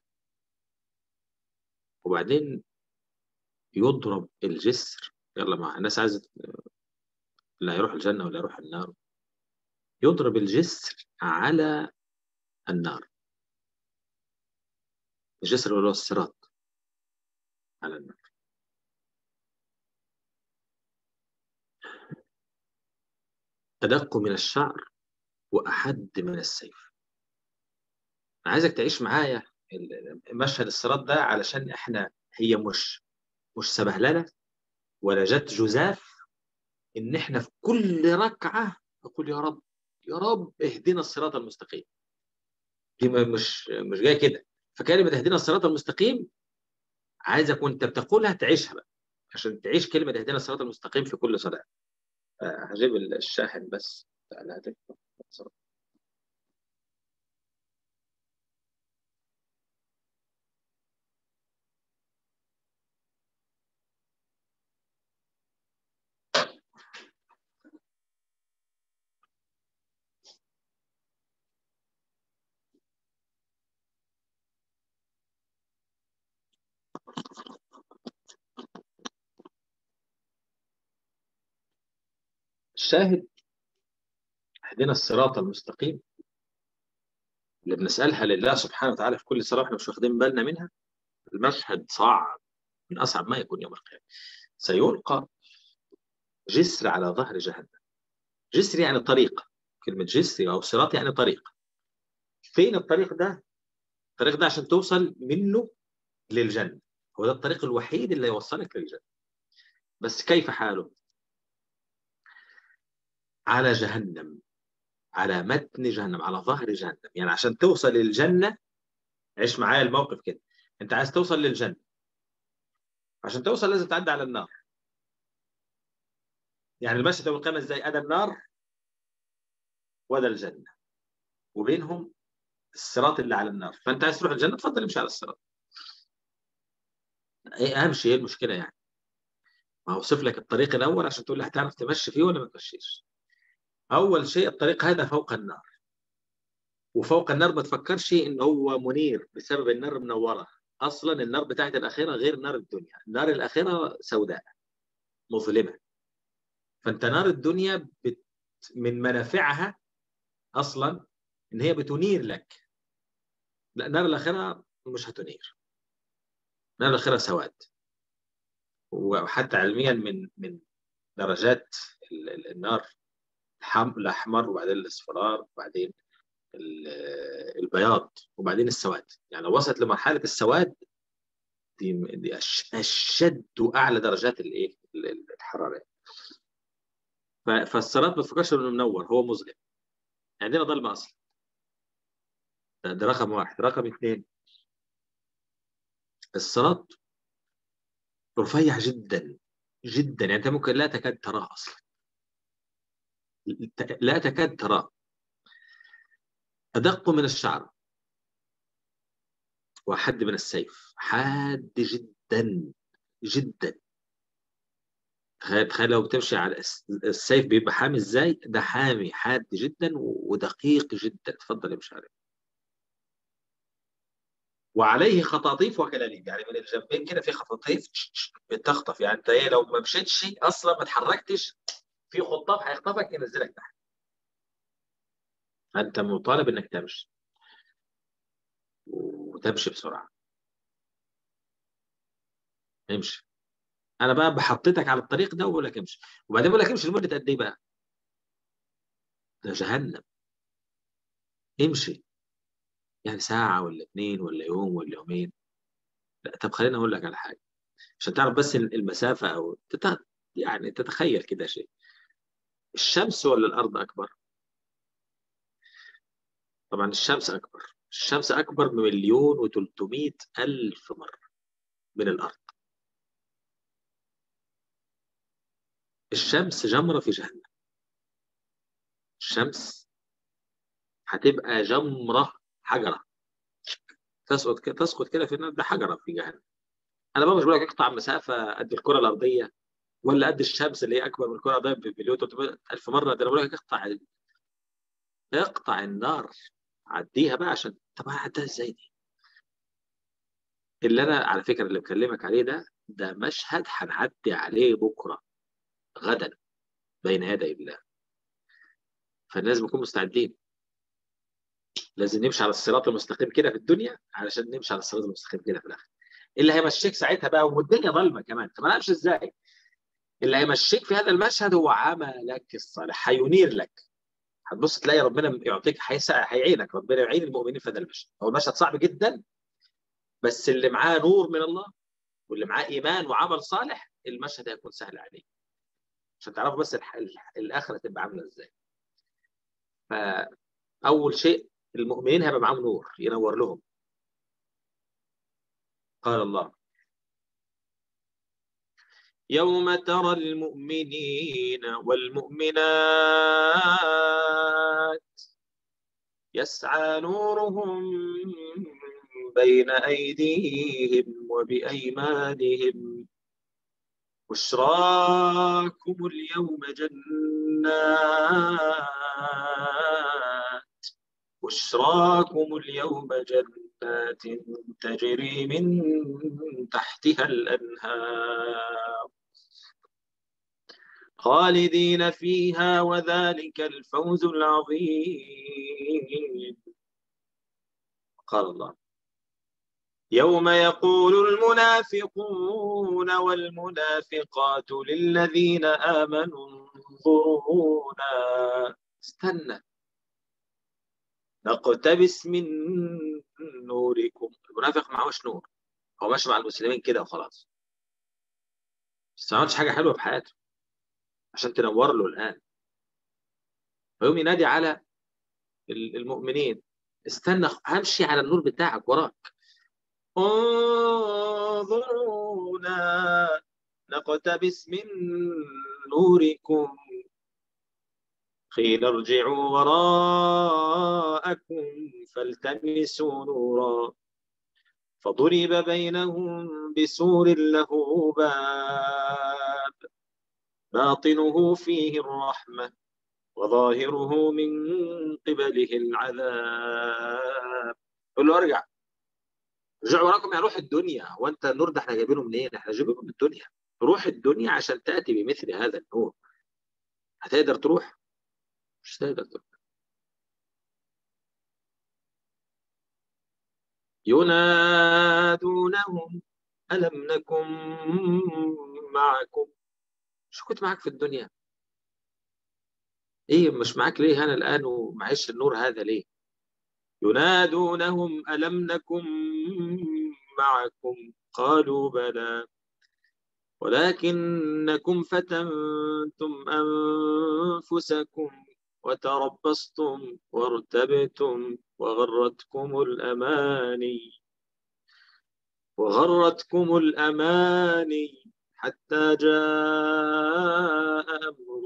وبعدين يضرب الجسر يلا مع الناس عايزة لا يروح الجنة ولا يروح النار يضرب الجسر على النار الجسر اللي هو الصراط على النار أدق من الشعر وأحد من السيف أنا عايزك تعيش معايا مشهد الصراط ده علشان إحنا هي مش مش سبهللة ولا جت جزاف إن إحنا في كل ركعة نقول يا رب يا رب اهدنا الصراط المستقيم دي مش مش جايه كده فكلمة اهدنا الصراط المستقيم عايزك وانت بتقولها تعيشها بقى عشان تعيش كلمة اهدنا الصراط المستقيم في كل صلاة هجيب الشاحن بس بتاع الهاتف الشاهد اهدنا الصراط المستقيم اللي بنسألها لله سبحانه وتعالى في كل صلاة احنا مش واخدين بالنا منها المشهد صعب من أصعب ما يكون يوم القيامة سيلقى جسر على ظهر جهنم جسر يعني طريق كلمة جسر أو صراط يعني طريق فين الطريق ده؟ الطريق ده عشان توصل منه للجنة هو ده الطريق الوحيد اللي يوصلك للجنة بس كيف حاله؟ على جهنم على متن جهنم على ظهر جهنم يعني عشان توصل للجنة عيش معايا الموقف كده انت عايز توصل للجنة عشان توصل لازم تعدي على النار يعني المشهد يوم القيامة ازاي ادى النار وده الجنة وبينهم الصراط اللي على النار فانت عايز تروح الجنة تفضل امشي على الصراط ايه اهم شيء ايه المشكلة يعني ما اوصف لك الطريق الاول عشان تقول لي هتعرف تمشي فيه ولا ما تمشيش اول شيء الطريق هذا فوق النار وفوق النار ما تفكرش ان هو منير بسبب النار منوره اصلا النار بتاعت الاخره غير نار الدنيا النار الاخره سوداء مظلمه فانت نار الدنيا بت من منافعها اصلا ان هي بتنير لك لا نار الاخره مش هتنير نار الاخره سواد وحتى علميا من من درجات النار الاحمر وبعدين الاصفرار وبعدين البياض وبعدين السواد يعني لو وصلت لمرحله السواد دي دي اشد واعلى درجات الايه الحراره فالصراط ما تفكرش انه منور هو مظلم عندنا يعني ضلمه اصلا ده, ده رقم واحد رقم اثنين الصراط رفيع جدا جدا يعني انت ممكن لا تكاد تراه اصلا لا تكاد تراه أدق من الشعر وحد من السيف حاد جدا جدا تخيل تخيل لو بتمشي على الس- السيف بيبقى حامي ازاي ده حامي حاد جدا ودقيق جدا تفضل امشي عليه وعليه خطاطيف وكلاليب يعني من الجنبين كده في خطاطيف تش- تش- بتخطف يعني انت ايه لو ما مشيتش اصلا ما اتحركتش في خطاف هيخطفك ينزلك تحت فانت مطالب انك تمشي وتمشي بسرعه امشي انا بقى بحطيتك على الطريق ده وبقول لك امشي وبعدين بقول لك امشي لمده قد ايه بقى ده جهنم امشي يعني ساعه ولا اتنين ولا يوم ولا يومين لا طب خليني اقول لك على حاجه عشان تعرف بس المسافه او تت... يعني تتخيل كده شيء الشمس ولا الارض اكبر طبعا الشمس اكبر الشمس اكبر بمليون و300 الف مره من الارض الشمس جمره في جهنم الشمس هتبقى جمره حجره تسقط كده تسقط كده في النار ده حجره في جهنم انا بقى مش بقول لك اقطع مسافه قد الكره الارضيه ولا قد الشمس اللي هي اكبر من الكره الارضيه بمليون و300 الف مره ده انا بقول لك اقطع اقطع النار عديها بقى عشان طب هعديها ازاي دي؟ اللي انا على فكره اللي بكلمك عليه ده ده مشهد هنعدي عليه بكره غدا بين يدي الله فالناس بنكون مستعدين لازم نمشي على الصراط المستقيم كده في الدنيا علشان نمشي على الصراط المستقيم كده في الاخر اللي هيمشيك ساعتها بقى والدنيا ضلمه كمان طب انا امشي ازاي؟ اللي هيمشيك في هذا المشهد هو عملك الصالح هينير لك هتبص تلاقي ربنا يعطيك هيسع هيعينك ربنا يعين المؤمنين في هذا المشهد هو المشهد صعب جدا بس اللي معاه نور من الله واللي معاه ايمان وعمل صالح المشهد هيكون سهل عليه عشان تعرفوا بس الح... الح... الاخره تبقى عامله ازاي فاول شيء المؤمنين هيبقى معاهم نور ينور لهم قال الله يوم ترى المؤمنين والمؤمنات يسعى نورهم بين أيديهم وبأيمانهم بشراكم اليوم جنات بشراكم اليوم جنات تجري من تحتها الأنهار خالدين فيها وذلك الفوز العظيم قال الله يوم يقول المنافقون والمنافقات للذين آمنوا انظرونا استنى نقتبس من نوركم المنافق معهوش نور هو ماشي مع المسلمين كده وخلاص بس ما عملش حاجة حلوة في حياته عشان تنور له الآن فيقوم ينادي على المؤمنين استنى همشي على النور بتاعك وراك انظرونا نقتبس من نوركم قيل ارجعوا وراءكم فالتمسوا نورا فضرب بينهم بسور له باب باطنه فيه الرحمة وظاهره من قبله العذاب قل له ارجع رجعوا وراكم يعني روح الدنيا وانت النور ده احنا جايبينه منين؟ احنا جايبينه من الدنيا روح الدنيا عشان تاتي بمثل هذا النور هتقدر تروح؟ مش تقدر تروح ينادونهم ألم نكن معكم شو كنت معك في الدنيا ايه مش معاك ليه انا الان ومعيش النور هذا ليه ينادونهم ألم نكن معكم قالوا بلى ولكنكم فتنتم أنفسكم وتربصتم وارتبتم وغرتكم الأماني وغرتكم الأماني حتى جاء أمر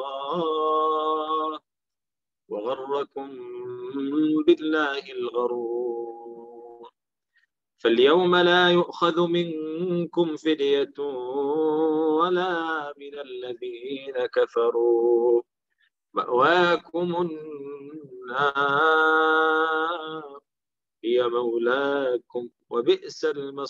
الله وغركم بالله الغرور فاليوم لا يؤخذ منكم فدية ولا من الذين كفروا مأواكم النار هي مولاكم وبئس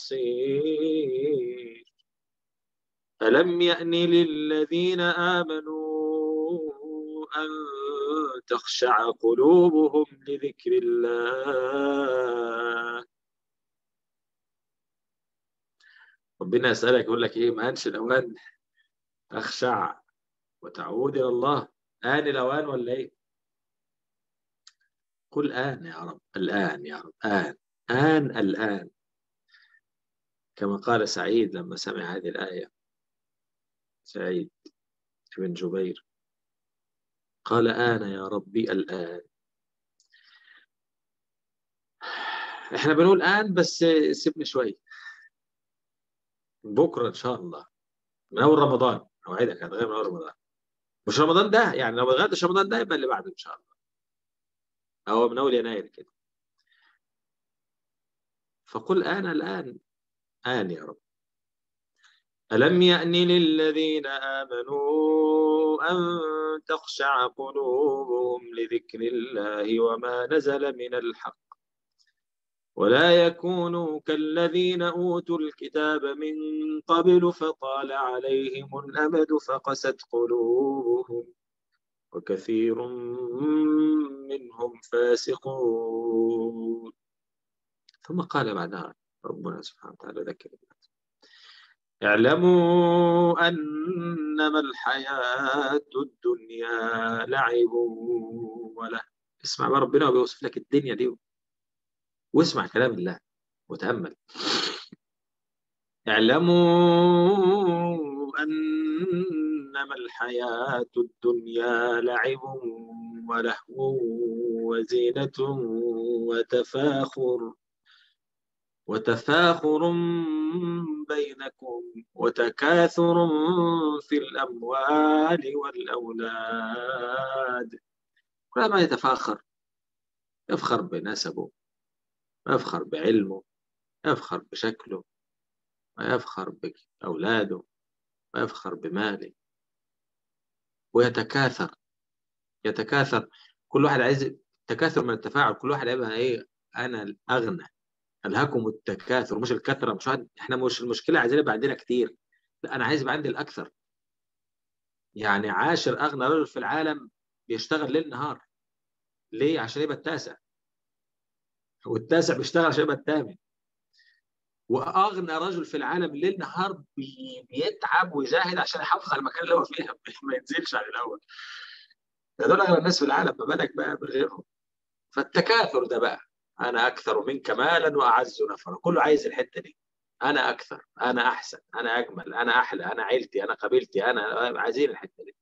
المصير ألم يأن للذين آمنوا أن تخشع قلوبهم لذكر الله ربنا يسألك يقول لك إيه ما أنش الأوان تخشع وتعود إلى الله آن الأوان ولا إيه؟ قل آن يا رب الآن يا رب آن آن الآن كما قال سعيد لما سمع هذه الآية سعيد بن جبير قال آن يا ربي الآن احنا بنقول آن بس سيبني شوية بكرة إن شاء الله من أول رمضان أوعدك هتغير من أول رمضان مش رمضان ده يعني لو ما غيرتش رمضان ده يبقى اللي بعده إن شاء الله أو من أول يناير كده فقل آن الآن آن يا رب ألم يأن للذين آمنوا أن تخشع قلوبهم لذكر الله وما نزل من الحق ولا يكونوا كالذين أوتوا الكتاب من قبل فطال عليهم الأمد فقست قلوبهم وكثير منهم فاسقون ثم قال بعدها ربنا سبحانه وتعالى ذكر الناس اعلموا أنما الحياة الدنيا لعب وله اسمع بقى ربنا وبيوصف لك الدنيا دي واسمع كلام الله وتأمل اعلموا أنما الحياة الدنيا لعب ولهو وزينة وتفاخر وتفاخر بينكم وتكاثر في الأموال والأولاد كلما يتفاخر يفخر بنسبه يفخر بعلمه يفخر بشكله ويفخر بأولاده ويفخر بماله ويتكاثر يتكاثر كل واحد عايز تكاثر من التفاعل كل واحد يبقى ايه انا الاغنى الهاكم التكاثر مش الكثره مش واحد احنا مش المشكله عايزين يبقى عندنا كتير لا انا عايز يبقى عندي الاكثر يعني عاشر اغنى رجل في العالم بيشتغل ليل نهار ليه عشان يبقى التاسع والتاسع بيشتغل عشان يبقى الثامن واغنى رجل في العالم ليل نهار بي... بيتعب ويجاهد عشان يحافظ على المكان اللي هو فيه ما ينزلش عن الاول دول اغنى الناس في العالم ما بالك بقى بغيرهم فالتكاثر ده بقى انا اكثر منك مالا واعز نفرا كله عايز الحته دي انا اكثر انا احسن انا اجمل انا احلى انا عيلتي انا قبيلتي انا عايزين الحته دي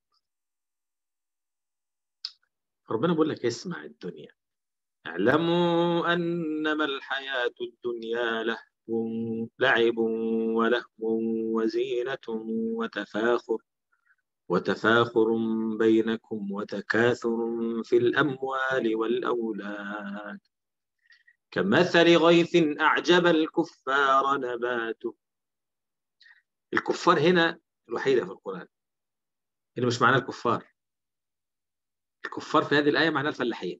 ربنا بيقول لك اسمع الدنيا اعلموا انما الحياه الدنيا لهو لعب ولهو وزينه وتفاخر وتفاخر بينكم وتكاثر في الاموال والاولاد كمثل غيث أعجب الكفار نباته الكفار هنا الوحيدة في القرآن اللي مش معناه الكفار الكفار في هذه الآية معناه الفلاحين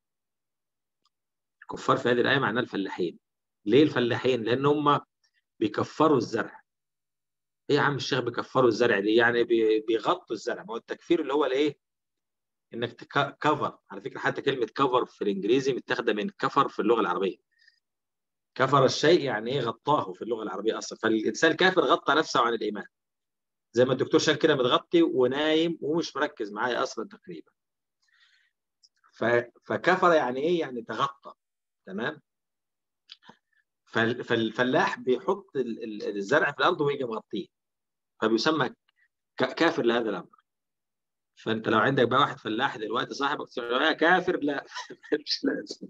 الكفار في هذه الآية معناه الفلاحين ليه الفلاحين؟ لأن هم بيكفروا الزرع ايه يا عم الشيخ بيكفروا الزرع دي يعني بيغطوا الزرع ما هو التكفير اللي هو الايه انك تكفر على فكره حتى كلمه كفر في الانجليزي متاخده من كفر في اللغه العربيه كفر الشيء يعني ايه غطاه في اللغه العربيه اصلا فالانسان كافر غطى نفسه عن الايمان زي ما الدكتور شان كده متغطي ونايم ومش مركز معايا اصلا تقريبا فكفر يعني ايه يعني تغطى تمام فالفلاح بيحط الزرع في الارض ويجي مغطيه فبيسمى كافر لهذا الامر فانت لو عندك بقى واحد فلاح دلوقتي صاحبك يا كافر لا مش لازم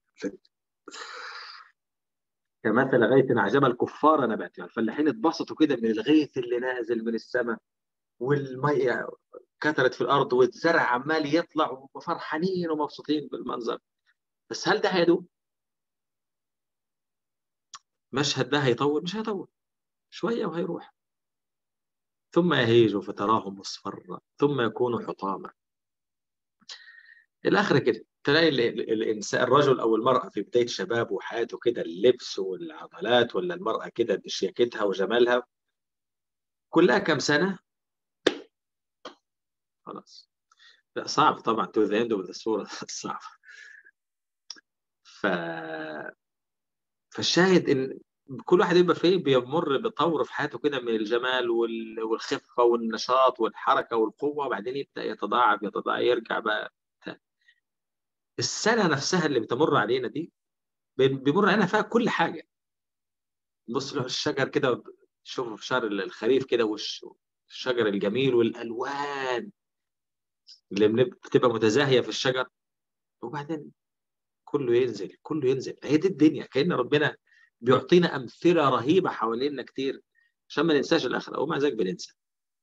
كمثل غيث اعجب الكفار نباته الفلاحين اتبسطوا كده من الغيث اللي نازل من السماء والميه كثرت في الارض والزرع عمال يطلع وفرحانين ومبسوطين بالمنظر بس هل ده هيدوم؟ المشهد ده هيطول مش هيطول شويه وهيروح ثم يهيج فتراه مصفرا ثم يكون حطاما الاخر كده تلاقي الانسان الرجل او المراه في بدايه شبابه وحياته كده اللبس والعضلات ولا المراه كده بشياكتها وجمالها كلها كم سنه خلاص لا صعب طبعا تو ذا اند اوف ذا صوره صعب ف فالشاهد ان كل واحد يبقى فيه بيمر بطور في حياته كده من الجمال والخفه والنشاط والحركه والقوه وبعدين يبدا يتضاعف يتضاعف يرجع بقى السنه نفسها اللي بتمر علينا دي بيمر علينا فيها كل حاجه بص له الشجر كده شوفوا في شهر الخريف كده والشجر الجميل والالوان اللي بتبقى متزاهيه في الشجر وبعدين كله ينزل كله ينزل هي دي الدنيا كأن ربنا بيعطينا أمثلة رهيبة حوالينا كتير عشان ما ننساش الآخرة ومع ذلك بننسى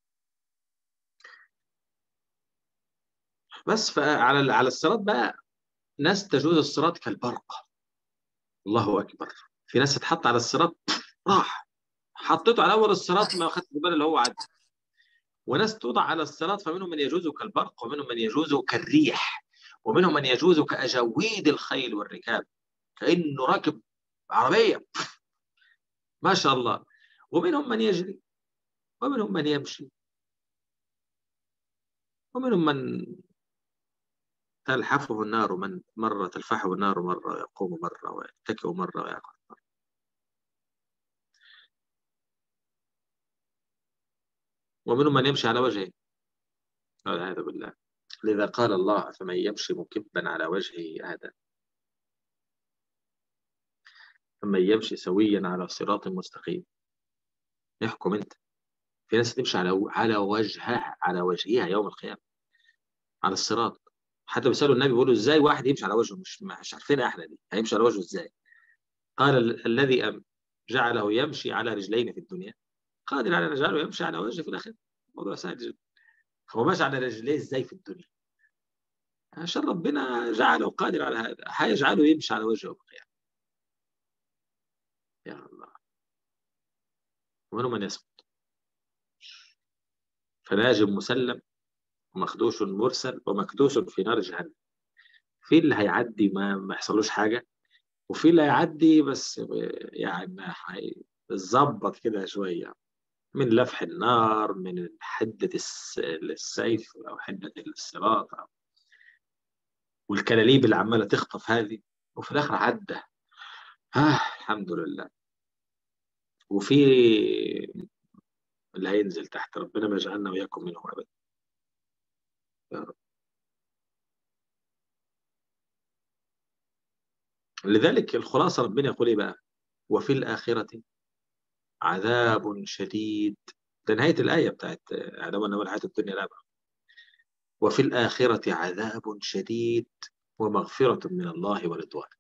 بس فعلى على الصراط بقى ناس تجوز الصراط كالبرق الله أكبر في ناس تتحط على الصراط راح حطيته على أول الصراط ما أخذت بالي اللي هو عدى وناس توضع على الصراط فمنهم من يجوز كالبرق ومنهم من يجوز كالريح ومنهم من يجوز كأجاويد الخيل والركاب كأنه راكب عربية ما شاء الله ومنهم من يجري ومنهم من يمشي ومنهم من تلحفه النار من مرة تلفحه النار مرة يقوم مرة ويتكئ مرة ويقعد مرة ومنهم من يمشي على وجهه والعياذ بالله لذا قال الله فمن يمشي مكبا على وجهه هذا فمن يمشي سويا على صراط مستقيم احكم انت في ناس تمشي على على وجهها على وجهها يوم القيامه على الصراط حتى بيسالوا النبي بيقولوا ازاي واحد يمشي على وجهه مش مش عارفين احنا دي هيمشي على وجهه ازاي قال الذي جعله يمشي على رجلين في الدنيا قادر على ان يجعله يمشي على وجهه في الاخره موضوع سهل جدا هو ماشي على رجليه ازاي في الدنيا عشان ربنا جعله قادر على هذا هيجعله يمشي على وجهه القيامة يا الله ومنهم من يسقط فناجم مسلم ومخدوش مرسل ومكدوس في نار جهنم في اللي هيعدي ما, ما يحصلوش حاجة وفي اللي هيعدي بس يعني هيظبط كده شوية من لفح النار من حدة السيف أو حدة الصراط والكلاليب اللي عمالة تخطف هذه وفي الآخر عدى آه الحمد لله وفي اللي هينزل تحت ربنا ما يجعلنا وإياكم منه أبدا يا رب لذلك الخلاصة ربنا يقول إيه بقى وفي الآخرة عذاب شديد ده نهاية الآية بتاعت أعلم أن الحياة الدنيا لا بقى. وفي الآخرة عذاب شديد ومغفرة من الله ورضوان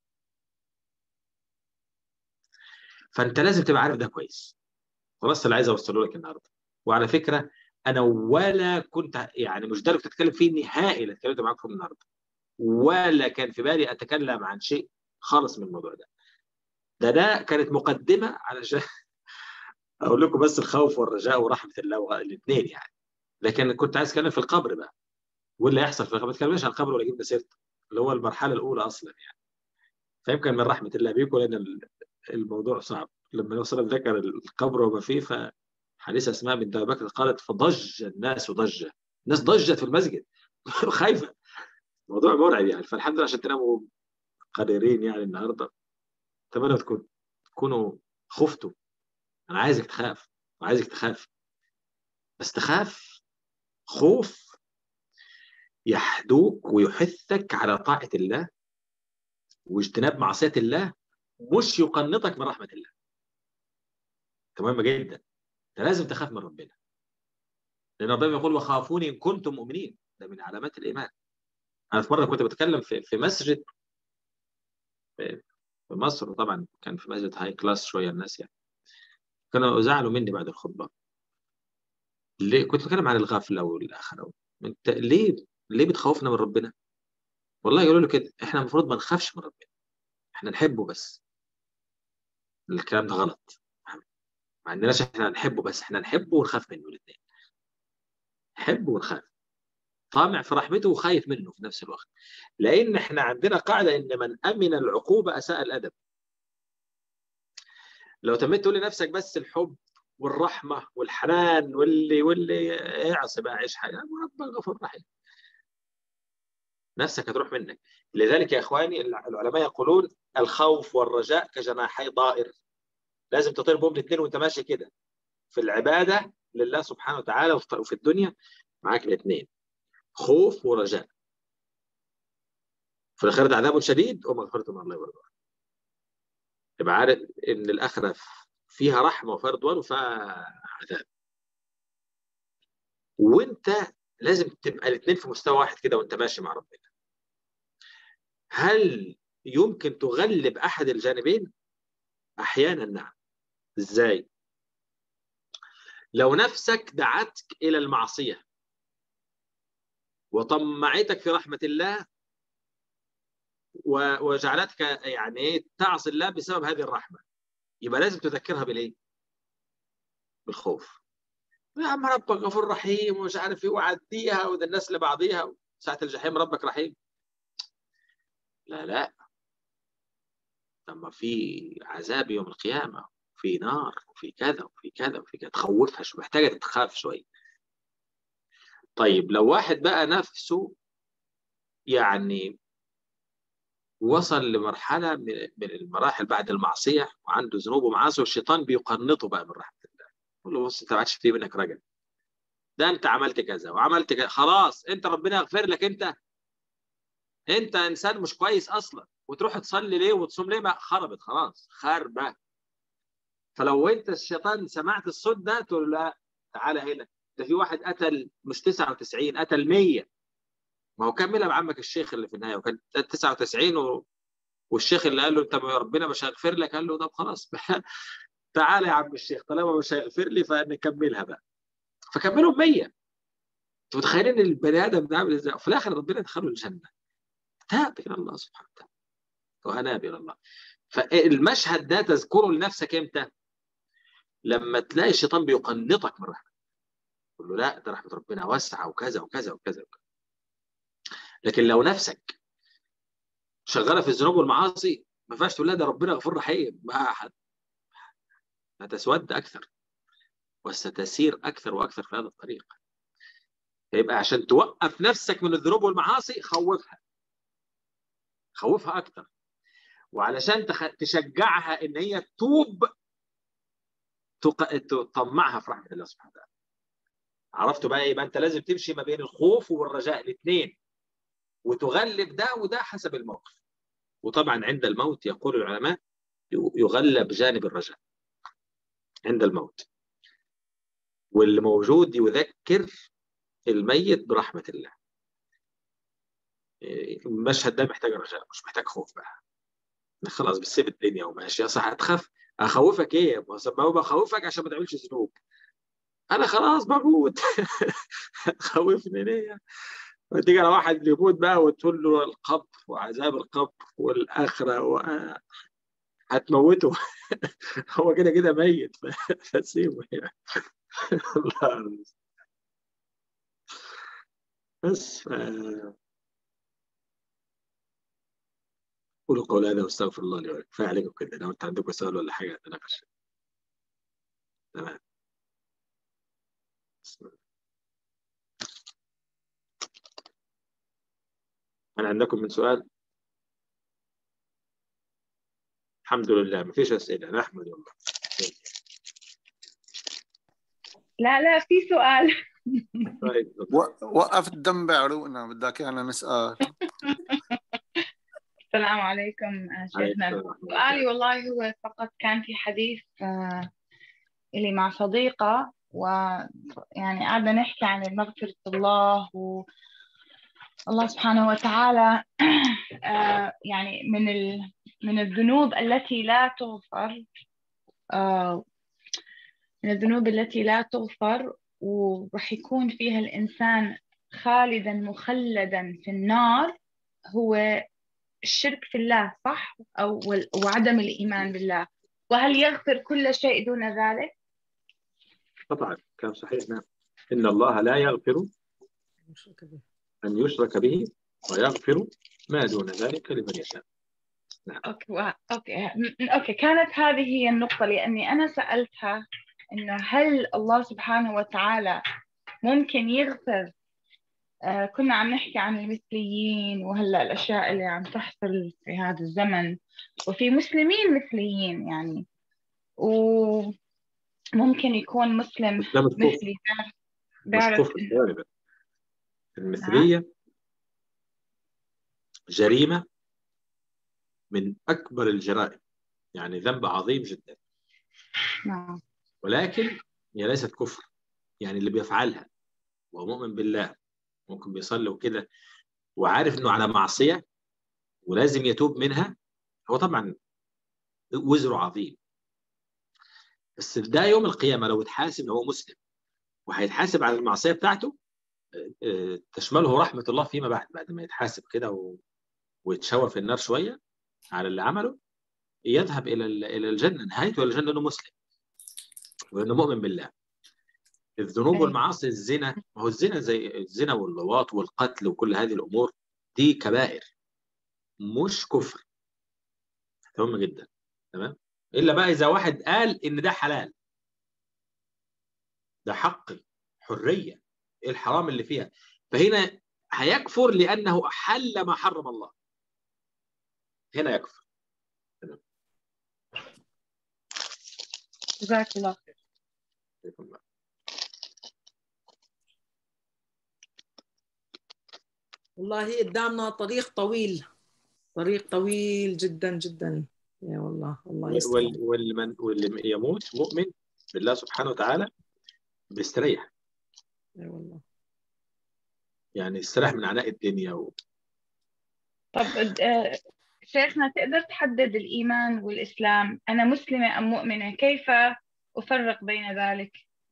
فأنت لازم تبقى عارف ده كويس خلاص اللي عايز أوصله لك النهاردة وعلى فكرة أنا ولا كنت يعني مش ده اللي كنت أتكلم فيه نهائي اللي اتكلمت معاكم النهاردة ولا كان في بالي أتكلم عن شيء خالص من الموضوع ده ده ده كانت مقدمة علشان اقول لكم بس الخوف والرجاء ورحمه الله الاثنين يعني لكن كنت عايز اتكلم في القبر بقى واللي هيحصل في القبر ما اتكلمش عن القبر ولا جبنا سيرته اللي هو المرحله الاولى اصلا يعني فيمكن من رحمه الله بيكم لان الموضوع صعب لما يوصل ذكر القبر وما فيه فحديث اسماء بنت ابي بكر قالت فضج الناس ضجه الناس ضجت في المسجد خايفه موضوع مرعب يعني فالحمد لله عشان تناموا قريرين يعني النهارده اتمنى تكون تكونوا خفتوا انا عايزك تخاف وعايزك تخاف بس تخاف خوف يحدوك ويحثك على طاعة الله واجتناب معصية الله مش يقنطك من رحمة الله مهمة جدا انت لازم تخاف من ربنا لأن ربنا يقول وخافوني إن كنتم مؤمنين ده من علامات الإيمان أنا في مرة كنت بتكلم في, في مسجد في مصر طبعا كان في مسجد هاي كلاس شوية الناس يعني كانوا زعلوا مني بعد الخطبه ليه كنت بتكلم عن الغفله والاخره انت ليه ليه بتخوفنا من ربنا والله يقولوا له كده احنا المفروض ما نخافش من ربنا احنا نحبه بس الكلام ده غلط ما عندناش احنا نحبه بس احنا نحبه ونخاف منه الاثنين نحبه ونخاف طامع في رحمته وخايف منه في نفس الوقت لان احنا عندنا قاعده ان من امن العقوبه اساء الادب لو تميت تقول لنفسك بس الحب والرحمه والحنان واللي واللي اعصي بقى عيش حياه ربنا غفور رحيم نفسك هتروح منك لذلك يا اخواني العلماء يقولون الخوف والرجاء كجناحي ضائر لازم تطير بهم الاثنين وانت ماشي كده في العباده لله سبحانه وتعالى وفي الدنيا معاك الاثنين خوف ورجاء في الاخره عذاب شديد ومغفره من الله ورضوان تبقى عارف ان الاخره فيها رحمه وفيها رضوان وفيها عذاب وانت لازم تبقى الاثنين في مستوى واحد كده وانت ماشي مع ربنا هل يمكن تغلب احد الجانبين احيانا نعم ازاي لو نفسك دعتك الى المعصيه وطمعتك في رحمه الله وجعلتك يعني تعصي الله بسبب هذه الرحمه يبقى لازم تذكرها بالايه؟ بالخوف يا عم ربك غفور رحيم ومش عارف ايه وعديها وده الناس لبعضيها ساعة الجحيم ربك رحيم لا لا لما في عذاب يوم القيامة في نار وفي كذا وفي كذا وفي كذا تخوفها شو محتاجة تتخاف شوية طيب لو واحد بقى نفسه يعني وصل لمرحلة من المراحل بعد المعصية وعنده ذنوب ومعاصي والشيطان بيقنطه بقى من رحمة الله يقول له بص انت ما عادش في منك رجل ده انت عملت كذا وعملت كذا خلاص انت ربنا يغفر لك انت انت انسان مش كويس اصلا وتروح تصلي ليه وتصوم ليه ما خربت خلاص خربه فلو انت الشيطان سمعت الصوت ده تقول لا تعالى هنا ده في واحد قتل مش 99 قتل 100 ما هو كملها بعمك الشيخ اللي في النهايه وكان 99 و... والشيخ اللي قال له انت ربنا مش هيغفر لك قال له طب خلاص تعالى يا عم الشيخ طالما مش هيغفر لي فنكملها بقى فكملوا 100 انتوا متخيلين البني ادم ده عامل ازاي وفي الاخر ربنا دخله الجنه تاب الى الله سبحانه وتعالى واناب الى الله فالمشهد ده تذكره لنفسك امتى؟ لما تلاقي الشيطان بيقنطك من رحمه تقول له لا ده رحمه ربنا واسعه وكذا وكذا وكذا, وكذا. لكن لو نفسك شغاله في الذنوب والمعاصي ما ينفعش تقول لا ده ربنا غفور رحيم ما حد هتسود اكثر وستسير اكثر واكثر في هذا الطريق فيبقى عشان توقف نفسك من الذنوب والمعاصي خوفها خوفها اكثر وعلشان تشجعها ان هي تتوب تطمعها في رحمه الله سبحانه وتعالى عرفتوا بقى يبقى انت لازم تمشي ما بين الخوف والرجاء الاثنين وتغلب ده وده حسب الموقف وطبعا عند الموت يقول العلماء يغلب جانب الرجاء عند الموت واللي موجود يذكر الميت برحمة الله المشهد ده محتاج رجاء مش محتاج خوف بقى خلاص بتسيب الدنيا وماشي يا صح هتخاف اخوفك ايه ما هو بخوفك عشان ما تعملش ذنوب انا خلاص بموت خوفني ليه وتيجي على واحد بيموت بقى وتقول له القبر وعذاب القبر والاخره و... هتموته هو كده كده ميت فسيبه يعني الله بس ف... قولوا قولي هذا واستغفر الله لي ولكم كفايه عليكم كده لو انت عندكم سؤال ولا حاجه نتناقش تمام بسم الله هل عندكم من سؤال؟ الحمد لله ما فيش أسئلة نحمد الله لا لا في سؤال طيب وقف الدم بعروقنا بدك انا نسال السلام عليكم شيخنا سؤالي والله هو فقط كان في حديث إلي مع صديقة ويعني قعدنا نحكي عن مغفرة الله و الله سبحانه وتعالى يعني من من الذنوب التي لا تغفر من الذنوب التي لا تغفر ورح يكون فيها الإنسان خالدا مخلدا في النار هو الشرك في الله صح أو وعدم الإيمان بالله وهل يغفر كل شيء دون ذلك؟ طبعا كلام صحيح نعم إن الله لا يغفر أن يشرك به ويغفر ما دون ذلك لمن يشاء اوكي و... اوكي م- اوكي كانت هذه هي النقطة لأني أنا سألتها إنه هل الله سبحانه وتعالى ممكن يغفر آه كنا عم نحكي عن المثليين وهلا الأشياء اللي عم تحصل في هذا الزمن وفي مسلمين مثليين يعني وممكن يكون مسلم لا مش كفر مثلي بيعرف- مش بيعرف كفر غالبا المثلية جريمة من أكبر الجرائم يعني ذنب عظيم جدا نعم ولكن هي ليست كفر يعني اللي بيفعلها وهو مؤمن بالله ممكن بيصلي وكده وعارف انه على معصية ولازم يتوب منها هو طبعا وزره عظيم بس ده يوم القيامة لو اتحاسب لو هو مسلم وهيتحاسب على المعصية بتاعته آه، تشمله رحمة الله فيما بعد بعد ما يتحاسب كده و... ويتشوى في النار شوية على اللي عمله يذهب إلى ال- إلى الجنة نهايته إلى الجنة إنه مسلم وإنه مؤمن بالله الذنوب أيوة. والمعاصي الزنا ما هو الزنا زي الزنا واللواط والقتل وكل هذه الأمور دي كبائر مش كفر مهم جدا تمام إلا بقى إذا واحد قال إن ده حلال ده حقي حرية إيه الحرام اللي فيها فهنا هيكفر لأنه أحل ما حرم الله هنا يكفر جزاك الله خير والله قدامنا طريق طويل طريق طويل جدا جدا يا والله الله يستر وال- واللي من- واللي يموت مؤمن بالله سبحانه وتعالى بيستريح يا والله يعني يستريح من عناء الدنيا و... طب آه، شيخنا تقدر تحدد الإيمان والإسلام أنا مسلمة أم مؤمنة كيف أفرق بين ذلك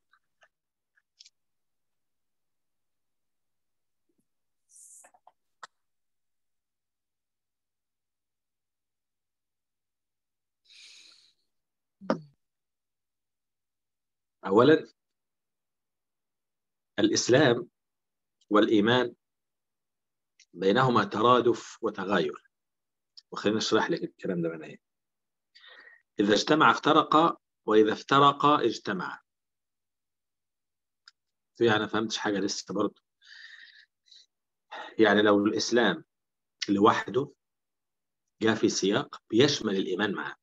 أولا الإسلام والإيمان بينهما ترادف وتغاير وخلينا نشرح لك الكلام ده من ايه إذا اجتمع افترقا وإذا افترقا اجتمعا يعني أنا فهمتش حاجة لسه برضه يعني لو الإسلام لوحده جاء في سياق بيشمل الإيمان معاه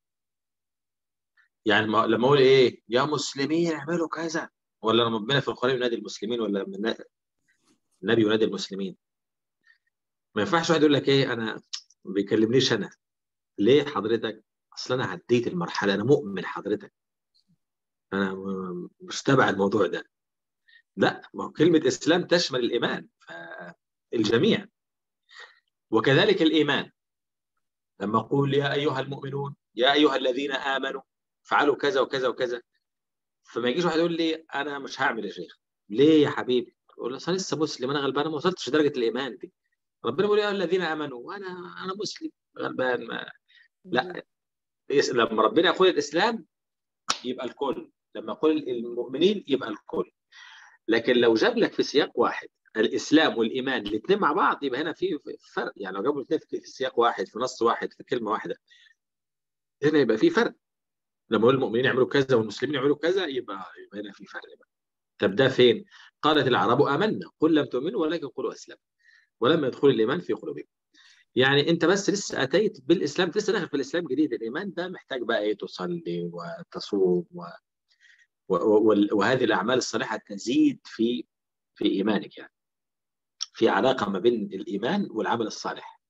يعني ما- لما أقول إيه يا مسلمين اعملوا كذا ولا لما ربنا في القرآن ينادي المسلمين ولا لما النا- النبي ينادي المسلمين ما ينفعش واحد يقول لك إيه أنا ما بيكلمنيش أنا ليه حضرتك أصل أنا عديت المرحلة أنا مؤمن حضرتك أنا م- مش تبع الموضوع ده لا ما هو كلمة إسلام تشمل الإيمان فالجميع وكذلك الإيمان لما أقول يا أيها المؤمنون يا أيها الذين آمنوا فعلوا كذا وكذا وكذا فما يجيش واحد يقول لي أنا مش هعمل يا شيخ ليه يا حبيبي؟ أقول له أصل أنا لسه مسلم أنا غلبان أنا ما وصلتش لدرجة الإيمان دي ربنا يقول يا أيها الذين آمنوا وأنا أنا مسلم غلبان ما لا إس- لما ربنا يقول الإسلام يبقى الكل لما يقول المؤمنين يبقى الكل لكن لو جاب لك في سياق واحد الاسلام والايمان الاثنين مع بعض يبقى هنا في فرق يعني لو جابوا الاثنين في سياق واحد في نص واحد في كلمه واحده هنا يبقى في فرق لما يقول المؤمنين يعملوا كذا والمسلمين يعملوا كذا يبقى, يبقى هنا في فرق بقى طب ده فين؟ قالت الاعراب امنا قل لم تؤمنوا ولكن قولوا اسلم ولما يدخل الايمان في قلوبكم يعني انت بس لسه اتيت بالاسلام لسه داخل في الاسلام جديد الايمان ده محتاج بقى ايه تصلي وتصوم و... و... و... وهذه الاعمال الصالحه تزيد في في ايمانك يعني في علاقه ما بين الايمان والعمل الصالح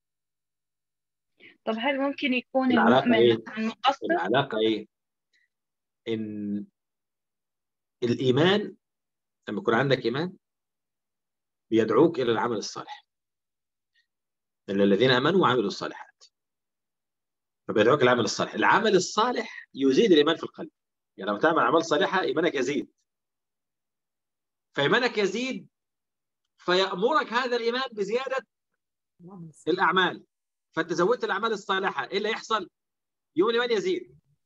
طب هل ممكن يكون العلاقة المؤمن إيه؟ مثلاً مقصر العلاقه ايه ان الايمان لما يكون عندك ايمان بيدعوك الى العمل الصالح الا الذين امنوا وعملوا الصالحات فبيدعوك الى العمل الصالح العمل الصالح يزيد الايمان في القلب يعني لو تعمل اعمال صالحه ايمانك يزيد فايمانك يزيد فيامرك هذا الايمان بزياده الاعمال فانت زودت الاعمال الصالحه ايه اللي يحصل؟ يوم الايمان يزيد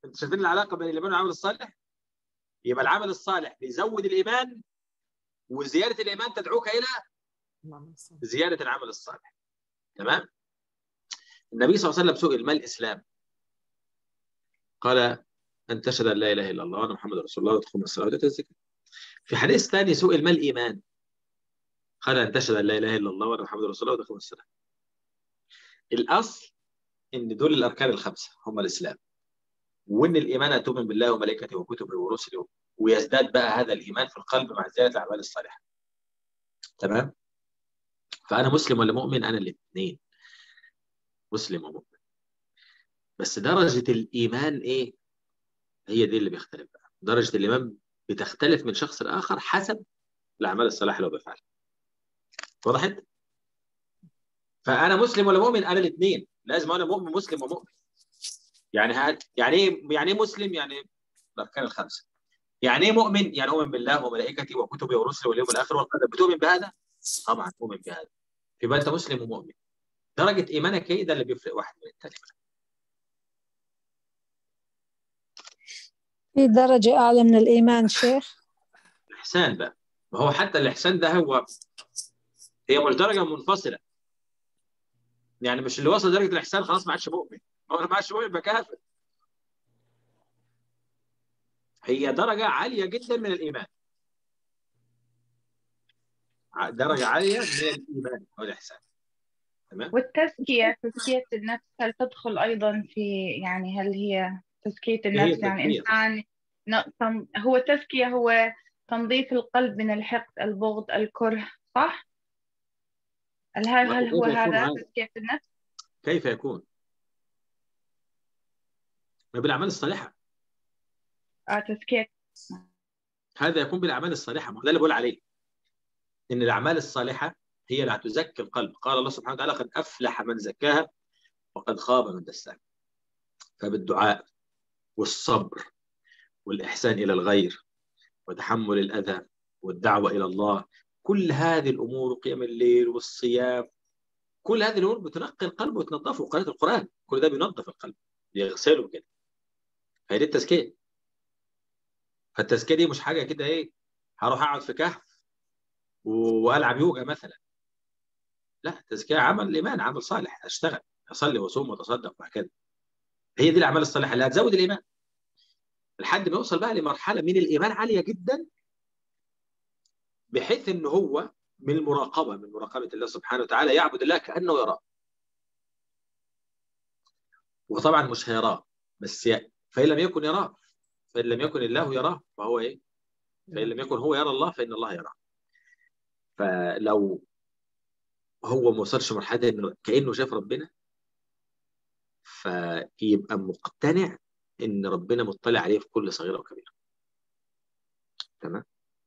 انتوا شايفين العلاقه بين الايمان والعمل الصالح يبقى العمل الصالح بيزود الايمان وزياده الايمان تدعوك الى اللهم صل. زياده العمل الصالح تمام النبي صلى الله عليه وسلم سئل ما الاسلام قال ان تشهد ان لا اله الا الله وان محمد رسول الله وتقوم الصلاه وتؤتي الزكاه في حديث ثاني سئل ما الايمان قال ان تشهد ان لا اله الا الله وان محمد رسول الله وتقوم الصلاه الاصل ان دول الاركان الخمسه هم الاسلام وان الايمان ان تؤمن بالله وملائكته وكتبه ورسله ويزداد بقى هذا الايمان في القلب مع زياده الاعمال الصالحه تمام فانا مسلم ولا مؤمن انا الاثنين مسلم ومؤمن بس درجه الايمان ايه هي دي اللي بيختلف بقى درجه الايمان بتختلف من شخص لاخر حسب الاعمال الصالحه اللي هو بيفعلها وضحت فانا مسلم ولا مؤمن انا الاثنين لازم انا مؤمن مسلم ومؤمن يعني ها يعني ايه يعني ايه مسلم يعني الاركان الخمسه يعني ايه مؤمن يعني اؤمن بالله وملائكته وكتبه ورسله واليوم الاخر والقدر بتؤمن بهذا طبعا اؤمن بهذا يبقى انت مسلم ومؤمن درجه ايمانك ايه ده اللي بيفرق واحد من الثاني في درجة أعلى من الإيمان شيخ الاحسان بقى ما هو حتى الاحسان ده هو هي مش درجه منفصله يعني مش اللي وصل درجه الاحسان خلاص ما عادش مؤمن هو ما عادش مؤمن يبقى كافر هي درجه عاليه جدا من الايمان ع- درجه عاليه من الايمان والاحسان تمام والتزكية تزكية النفس هل تدخل أيضا في يعني هل هي تزكية هي النفس يعني تزكية. إنسان ن- تن- هو تزكية هو تنظيف القلب من الحقد البغض الكره صح؟ هل هل هل هو وكيف يكون هذا هذا؟ تزكية النفس؟ كيف يكون؟ ما بالاعمال الصالحه آه تزكية هذا يكون بالاعمال الصالحه ما هو ده اللي بقول عليه ان الاعمال الصالحه هي اللي هتزكي القلب قال الله سبحانه وتعالى قد افلح من زكاها وقد خاب من دساها فبالدعاء والصبر والاحسان الى الغير وتحمل الاذى والدعوه الى الله كل هذه الامور وقيام الليل والصيام كل هذه الامور بتنقي القلب وتنظفه وقراءه القران كل ده بينظف القلب بيغسله كده هي دي التزكيه فالتزكيه دي مش حاجه كده ايه هروح اقعد في كهف والعب يوجا مثلا لا التزكيه عمل ايمان عمل صالح اشتغل اصلي واصوم واتصدق وهكذا هي دي الاعمال الصالحه اللي هتزود الايمان لحد ما يوصل بقى لمرحله من الايمان عاليه جدا بحيث ان هو من المراقبه من مراقبه الله سبحانه وتعالى يعبد الله كانه يراه وطبعا مش هيراه بس ي... فان لم يكن يراه فان لم يكن الله يراه فهو ايه؟ فان لم يكن هو يرى الله فان الله يراه فلو هو ما وصلش مرحله انه كانه شاف ربنا فيبقى مقتنع ان ربنا مطلع عليه في كل صغيره وكبيره تمام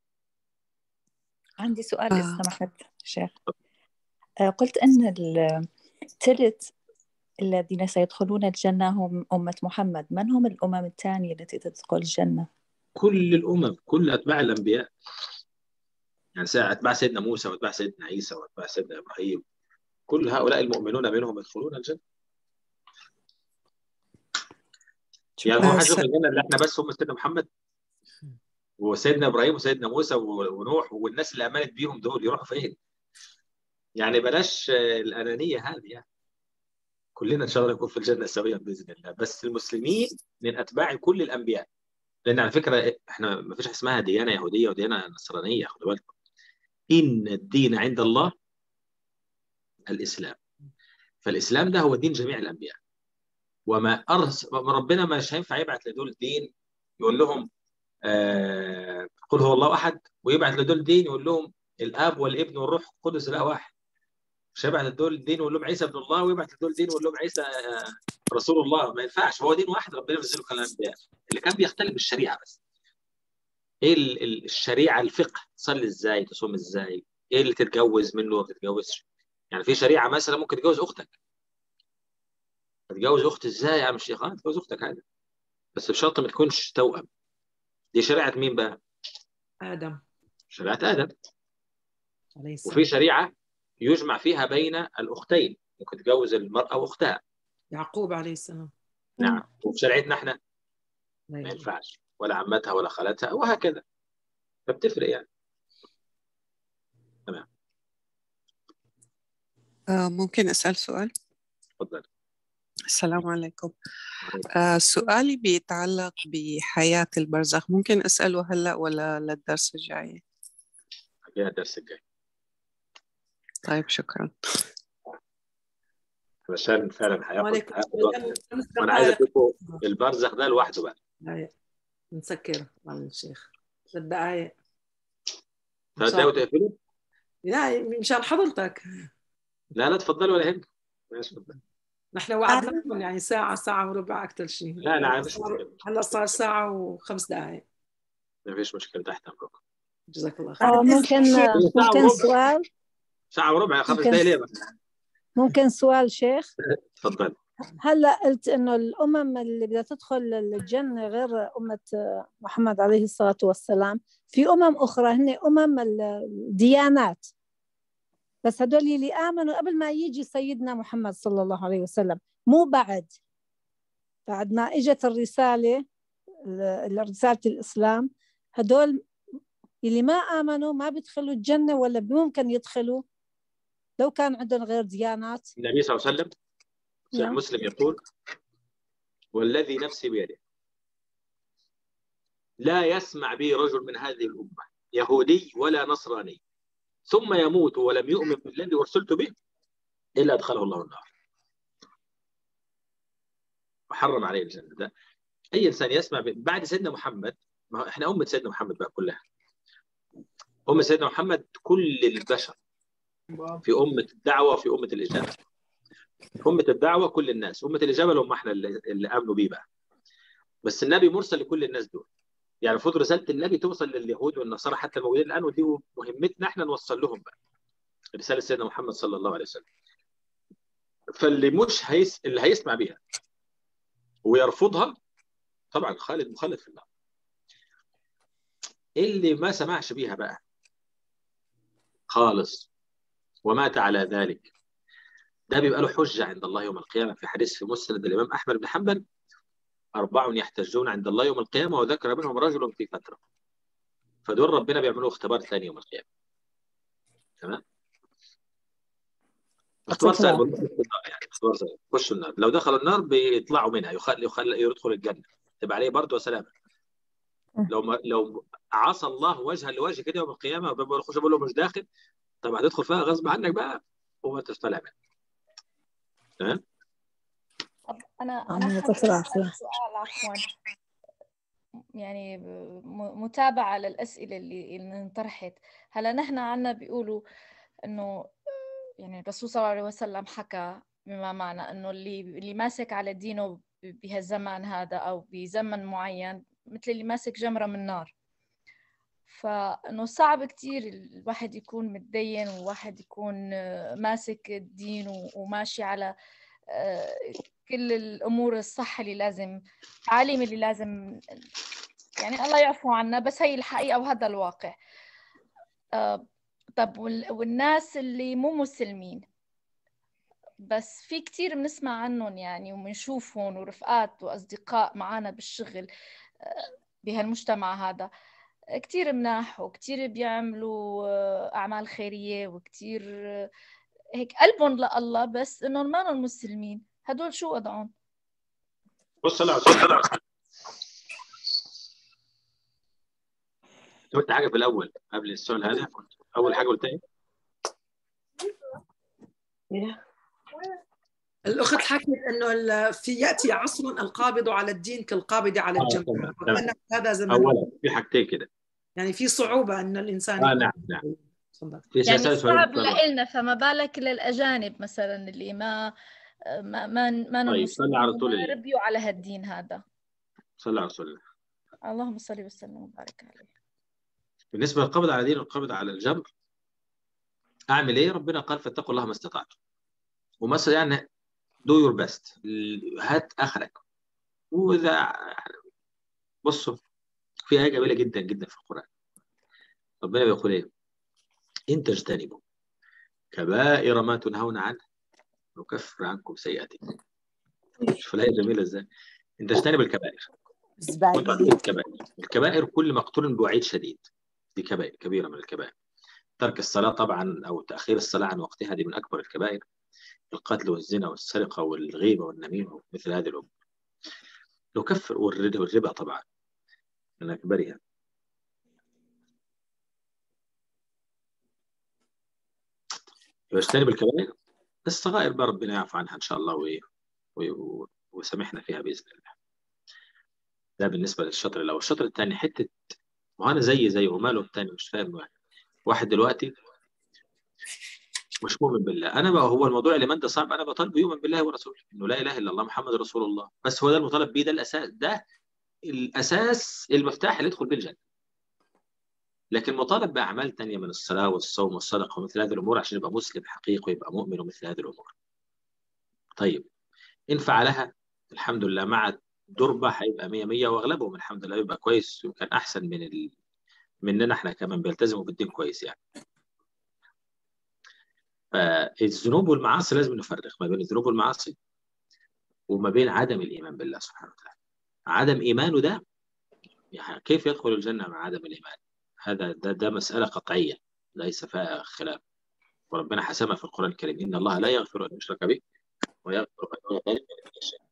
عندي سؤال آه. إذا سمحت شيخ آه، قلت أن الثلث الذين سيدخلون الجنة هم أمة محمد من هم الأمم الثانية التي تدخل الجنة كل الامم كل اتباع الانبياء يعني سا- اتباع سيدنا موسى واتباع سيدنا عيسى واتباع سيدنا ابراهيم كل هؤلاء المؤمنون منهم يدخلون الجنه يعني هو آه، حد س- يدخل الجنه اللي احنا بس هم سيدنا محمد وسيدنا ابراهيم وسيدنا موسى و- ونوح والناس اللي امنت بيهم دول يروحوا فين؟ يعني بلاش آه، الانانيه هذه يعني كلنا ان شاء الله نكون في الجنه سويا باذن الله بس المسلمين من اتباع كل الانبياء لان على فكره احنا ما فيش حاجه اسمها ديانه يهوديه وديانه نصرانيه خدوا بالكم ان الدين عند الله الاسلام فالاسلام ده هو دين جميع الانبياء وما أرس ربنا مش هينفع يبعت لدول دين يقول لهم آه قل هو الله احد ويبعت لدول دين يقول لهم الاب والابن والروح القدس اله واحد مش هيبعت لدول دين ويقول لهم عيسى ابن الله ويبعت لدول دين ويقول لهم عيسى آه رسول الله ما ينفعش هو دين واحد ربنا ينزله كلام الانبياء اللي كان بيختلف بالشريعه بس ايه ال- ال- الشريعه الفقه تصلي ازاي تصوم ازاي ايه اللي تتجوز منه وما تتجوزش يعني في شريعه مثلا ممكن تتجوز اختك تتجوز اخت ازاي يا عم الشيخ اه تتجوز اختك عادي بس بشرط ما تكونش توأم دي شريعه مين بقى آدم شريعه ادم عليه السلام وفي شريعه يجمع فيها بين الاختين ممكن تتجوز المراه واختها يعقوب عليه السلام نعم وفي شريعتنا احنا ما أيوة. ينفعش ولا عمتها ولا خالتها وهكذا فبتفرق يعني آه، ممكن أسأل سؤال؟ تفضل السلام عليكم آه، سؤالي بيتعلق بحياة البرزخ ممكن أسأله هلأ ولا للدرس الجاي؟ خلينا الدرس الجاي طيب شكرا علشان فعلا هياخد وعليكم هياخد السلام. وقت خمس وانا عايز دقائق. اديكم البرزخ ده لوحده بقى دقائق. نسكر على الشيخ ثلاث دقائق ثلاث دقايق وتقفلوا يا مشان حضرتك لا لا تفضلوا ولا يهمك ماشي تفضل نحن وعدناكم يعني ساعة ساعة وربع أكثر شيء لا لا عادي، مش صار- مشكلة. هلا صار ساعة وخمس دقائق ما فيش مشكله تحت امركم جزاك الله خير آه، ممكن ساعة ممكن وربع. سؤال ساعه وربع خمس ممكن. دقايق ليه بقى ممكن سؤال شيخ تفضل هلا قلت انه الامم اللي بدها تدخل الجنه غير امه محمد عليه الصلاه والسلام في امم اخرى هن امم الديانات بس هدول اللي امنوا قبل ما يجي سيدنا محمد صلى الله عليه وسلم مو بعد بعد ما اجت الرساله ال- رساله الاسلام هدول اللي ما امنوا ما بيدخلوا الجنه ولا ممكن يدخلوا لو كان عندهم غير ديانات النبي صلى الله عليه وسلم صحيح نعم. مسلم يقول والذي نفسي بيده لا يسمع بي رجل من هذه الأمة يهودي ولا نصراني ثم يموت ولم يؤمن بالذي أرسلت به إلا أدخله الله النار وحرم عليه الجنة ده أي إنسان يسمع ب... بعد سيدنا محمد ما هو إحنا أمة سيدنا محمد بقى كلها أمة سيدنا محمد كل البشر في أمة الدعوة وفي أمة الإجابة أمة الدعوة كل الناس أمة الإجابة اللي هم إحنا اللي, اللي آمنوا بيه بقى بس النبي مرسل لكل الناس دول يعني المفروض رسالة النبي توصل لليهود والنصارى حتى الموجودين الآن ودي مهمتنا إحنا نوصل لهم بقى رسالة سيدنا محمد صلى الله عليه وسلم فاللي مش هيس اللي هيسمع بيها ويرفضها طبعا خالد مخلد في النار اللي ما سمعش بيها بقى خالص ومات على ذلك ده بيبقى له حجة عند الله يوم القيامة في حديث في مسند الإمام أحمد بن حنبل أربع يحتجون عند الله يوم القيامة وذكر منهم رجل في فترة فدول ربنا بيعملوا اختبار ثاني يوم القيامة تمام اختبار سهل بالنسبة للنار يعني اختبار سهل خشوا النار لو دخلوا النار بيطلعوا منها يخلي يخلي يدخل الجنة تبقى عليه برد وسلامة لو ما لو عصى الله وجها لوجه كده يوم القيامة وباب الخش بقول له مش داخل طب هتدخل فيها غصب عنك بقى وما تطلع منها تمام طب أنا آه، أنا يعطيك حابة العافية. أسأل سؤال عفوا يعني م- متابعة للأسئلة اللي اللي انطرحت هلا نحن عنا بيقولوا إنه يعني الرسول صلى الله عليه وسلم حكى بما معنى إنه اللي اللي ماسك على دينه ب- بهالزمان هذا أو بزمن معين مثل اللي ماسك جمرة من نار فإنه صعب كتير الواحد يكون متدين وواحد يكون آه، ماسك الدين و- وماشي على آه، كل الأمور الصح اللي لازم التعاليم اللي لازم يعني الله يعفو عنا بس هي الحقيقة وهذا الواقع آه، طب وال- والناس اللي مو مسلمين بس في كتير بنسمع عنهم يعني وبنشوفهم ورفقات وأصدقاء معانا بالشغل آه، بهالمجتمع هذا كتير مناح وكتير بيعملوا آه، أعمال خيرية وكتير آه، هيك قلبهم لله بس إنهم ما مسلمين هدول شو وضعهم؟ بص صلى على رسول قلت حاجه في الاول قبل السؤال هذا كنت اول حاجه قلتها ايه؟ الأخت حكت إنه ال- في يأتي عصر القابض على الدين كالقابض على آه، الجمر تمام، تمام. وأن هذا زمن اولا في حاجتين كده يعني في صعوبة إن الإنسان اه يكون- نعم نعم تفضل. في يعني سلسله صعب سؤال لنا فما بالك للأجانب مثلا اللي ما ما ما, ما طيب، صلي على رسول وما الله. ربيوا على هالدين هذا صلى على رسول الله اللهم صل وسلم وبارك عليه بالنسبه للقبض على دين والقبض على الجمر اعمل ايه؟ ربنا قال فاتقوا الله ما استطعتم ومثلا يعني دو يور بيست هات اخرك واذا بصوا في ايه جميله جدا جدا في القران ربنا بيقول ايه؟ ان تجتنبوا كبائر ما تنهون عنه نكفر عنكم سيئاتكم شوف الايه جميله ازاي؟ ان تجتنب الكبائر زبالين متعدد الكبائر الكبائر كل مقتول بوعيد شديد دي كبائر كبيرة من الكبائر ترك الصلاة طبعا أو تأخير الصلاة عن وقتها دي من أكبر الكبائر القتل والزنا والسرقة والغيبة والنميمة مثل هذه الأمور نكفر والربا والربا طبعا من أكبرها ويجتنب الكبائر الصغائر بقى ربنا يعفو عنها إن شاء الله وي- وي- ويسامحنا فيها بإذن الله ده بالنسبة للشطر الأول الشطر الثاني حتة وأنا زي زي وماله الثاني مش فاهم واحد واحد دلوقتي مش مؤمن بالله انا بقى هو الموضوع اللي ده صعب انا بطالب يؤمن بالله ورسوله انه لا اله الا الله محمد رسول الله بس هو ده المطالب بيه ده الاساس ده الاساس المفتاح اللي يدخل بيه الجنه لكن مطالب باعمال تانية من الصلاه والصوم والصدقه ومثل هذه الامور عشان يبقى مسلم حقيقي ويبقى مؤمن ومثل هذه الامور طيب ان فعلها الحمد لله مع دربه هيبقى 100 100 واغلبهم الحمد لله يبقى كويس وكان احسن من ال... مننا احنا كمان بيلتزموا بالدين كويس يعني فالذنوب والمعاصي لازم نفرق ما بين الذنوب والمعاصي وما بين عدم الايمان بالله سبحانه وتعالى عدم ايمانه ده يعني كيف يدخل الجنه مع عدم الايمان هذا ده, ده مساله قطعيه ليس فيها خلاف وربنا حسمها في القران الكريم ان الله لا يغفر ان يشرك به ويغفر ما دون ذلك لمن يشاء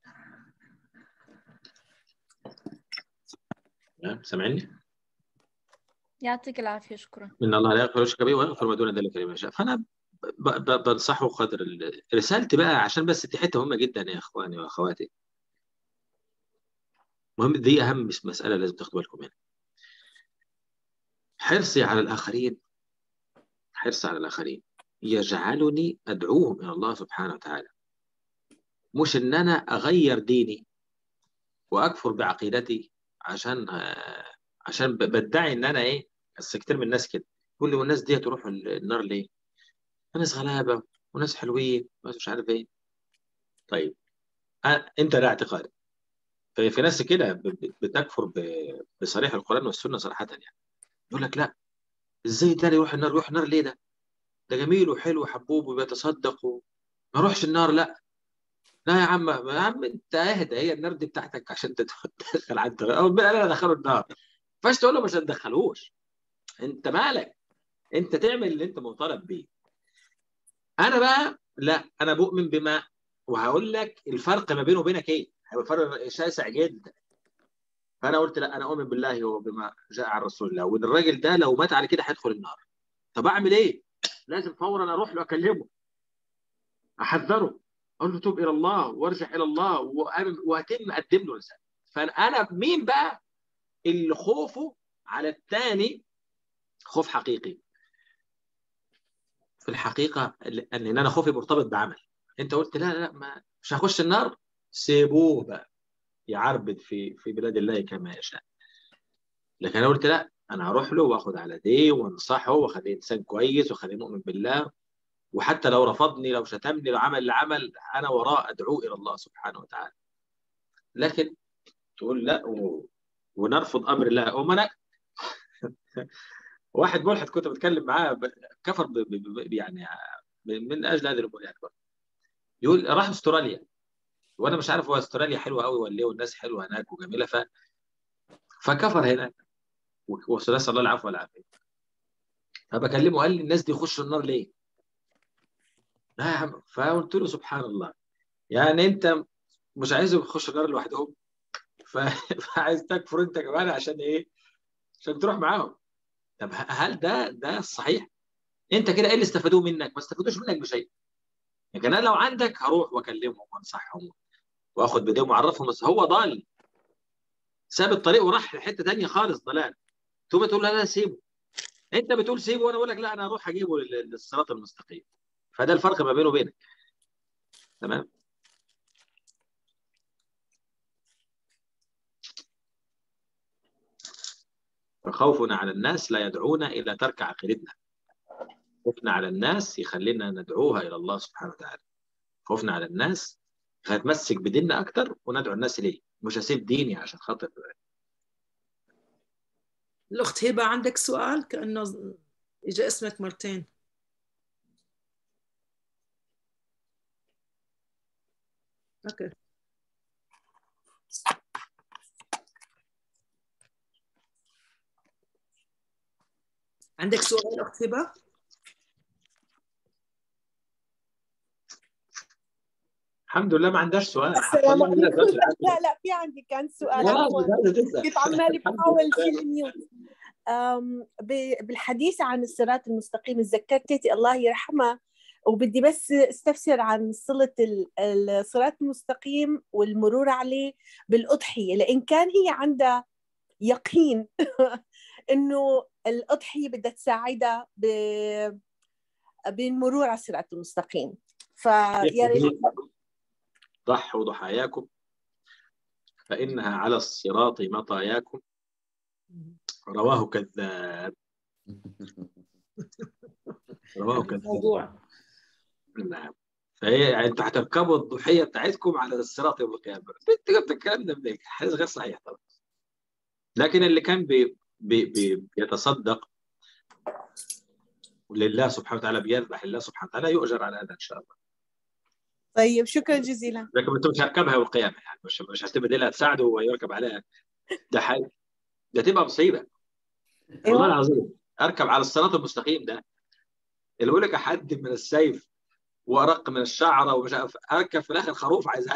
تمام؟ سامعني؟ يعطيك العافية شكرا ان الله لا يغفر يشرك به ويغفر ما دون ذلك لمن يشاء فانا ب- ب- بنصحه قدر ال- رسالتي بقى عشان بس دي حته مهمه جدا يا اخواني واخواتي مهم دي اهم مس- مساله لازم تاخدوا بالكم منها حرصي على الاخرين حرصي على الاخرين يجعلني ادعوهم الى الله سبحانه وتعالى مش ان انا اغير ديني واكفر بعقيدتي عشان آه، عشان ب- بدعي ان انا ايه بس كتير من الناس كده يقول لي والناس دي تروحوا النار ليه؟ ناس غلابه وناس حلوين وناس مش عارف ايه طيب أ- انت لا اعتقاد في في ناس كده ب- ب- بتكفر ب- بصريح القران والسنه صراحه يعني يقول لك لا ازاي ده يروح النار يروح النار ليه ده؟ ده جميل وحلو وحبوب وبيتصدق و... ما يروحش النار لا لا يا عم يا عم انت اهدى هي النار دي بتاعتك عشان تدخل عند او مين قال انا ادخله النار فاش تقول له مش هتدخلوش انت مالك انت تعمل اللي انت مطالب بيه انا بقى لا انا بؤمن بما وهقول لك الفرق ما بينه وبينك ايه هيبقى فرق شاسع جدا فانا قلت لا انا اؤمن بالله وبما جاء عن رسول الله وان الراجل ده لو مات على كده هيدخل النار طب اعمل ايه لازم فورا اروح له اكلمه احذره اقول له توب الى الله وارجع الى الله وأعمل- واتم اقدم له رساله فانا مين بقى اللي خوفه على الثاني خوف حقيقي في الحقيقه ان انا خوفي مرتبط بعمل انت قلت لا لا ما مش هخش النار سيبوه بقى يعربد في في بلاد الله كما يشاء لكن انا قلت لا انا هروح له واخد على ديه وانصحه واخليه انسان كويس واخليه مؤمن بالله وحتى لو رفضني لو شتمني لو عمل اللي عمل انا وراه ادعوه الى الله سبحانه وتعالى لكن تقول لا و... ونرفض امر الله وما انا واحد ملحد كنت بتكلم معاه ب... كفر ب... ب... ب... يعني ب... من اجل هذه الامور يعني برضه. يقول راح استراليا وانا مش عارف هو استراليا حلوه قوي ولا ايه والناس حلوه هناك وجميله ف فكفر هناك ونسال الله العفو والعافيه فبكلمه قال لي الناس دي يخشوا النار ليه؟ لا يا عم فقلت له سبحان الله يعني انت مش عايزهم يخشوا النار لوحدهم ف... فعايز تكفر انت كمان عشان ايه؟ عشان تروح معاهم طب هل ده ده الصحيح؟ انت كده ايه اللي استفادوه منك؟ ما استفادوش منك بشيء لكن انا لو عندك هروح واكلمهم وانصحهم واخد بايديهم واعرفهم بس هو ضال ساب الطريق وراح لحته ثانيه خالص ضلال ثم تقول لا لا سيبه انت بتقول سيبه وانا اقول لك لا انا اروح اجيبه لل- للصراط المستقيم فده الفرق ما بينه وبينك تمام فخوفنا على الناس لا يدعونا الى ترك عقيدتنا خوفنا على الناس يخلينا ندعوها الى الله سبحانه وتعالى خوفنا على الناس هتمسك بديننا اكتر وندعو الناس اليه مش هسيب ديني عشان خاطر الأخت هبة عندك سؤال كأنه إجا اسمك مرتين أوكي عندك سؤال اخت هبه؟ الحمد لله ما عندهاش سؤال السلام والله عليكم لا سؤال لا لا في عندي كان سؤال لا عفوا لا تسأل كنت عمالي الحمد بحاول لله. شيل الميوت أم، ب- بالحديث عن الصراط المستقيم تذكرت تيتي الله يرحمها وبدي بس استفسر عن صلة ال- الصراط المستقيم والمرور عليه بالأضحية لأن كان هي عندها يقين إنه الأضحية بدها تساعدها ب- بالمرور على الصراط المستقيم فيا ريت ضحوا ضحاياكم فإنها على الصراط مطاياكم رواه كذاب رواه كذاب موضوع نعم فهي يعني انتوا هتركبوا الضحيه بتاعتكم على الصراط يوم القيامه انت جبت الكلام ده منين؟ حديث غير صحيح طبعا لكن اللي كان بي بي بي بيتصدق ولله سبحانه وتعالى بيذبح الله سبحانه وتعالى يؤجر على هذا ان شاء الله طيب شكرا جزيلا لكن انتوا مش هركبها يوم القيامه يعني مش مش هتبدلها تساعده ويركب عليها ده حاجه ده تبقى مصيبه والله العظيم اركب على الصراط المستقيم ده اللي يقول لك حد من السيف وارق من الشعره ومش عارف اركب في الاخر خروف عايز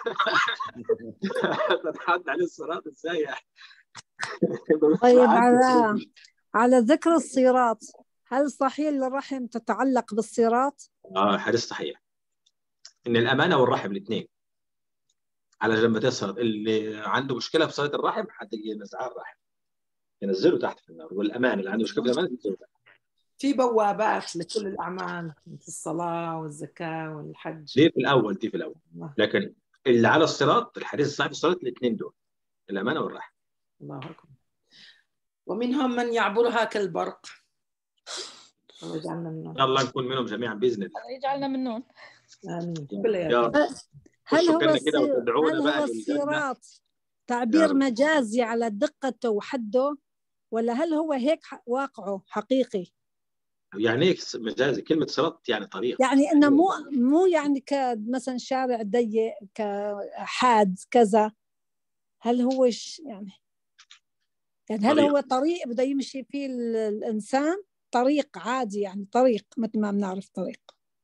تتحد عليه الصراط ازاي يعني طيب على على ذكر الصراط هل صحيح الرحم تتعلق بالصراط؟ اه حديث صحيح ان الامانه والرحم الاثنين على جنبتي الصراط اللي عنده مشكله في صلاه الرحم حد يجي ينزعها الرحم ينزله تحت في النار والامانه اللي عنده مشكله في الامانه ينزله تحت في بوابات لكل الاعمال مثل الصلاه والزكاه والحج دي في الاول دي في الاول الله لكن اللي على الصراط الحديث الصحيح في الصراط الاثنين دول الامانه والرحم الله اكبر ومنهم من يعبرها كالبرق الله يجعلنا ان منهم شاء الله نكون منهم جميعا باذن الله الله يجعلنا منهم امين يا كلياتنا رب هل خشوا هو كنا كده الص- وتدعونا هل بقى هو للجنه الصراط يا تعبير رب مجازي على دقته وحده ولا هل هو هيك ح- واقعه حقيقي؟ يعني ايه مجازي كلمه صراط يعني طريق يعني انه مو مو يعني كمثلا شارع ضيق كحاد كذا هل هو ش يعني يعني هل طريق هو طريق بده يمشي فيه ال- الانسان طريق عادي يعني طريق مثل ما بنعرف طريق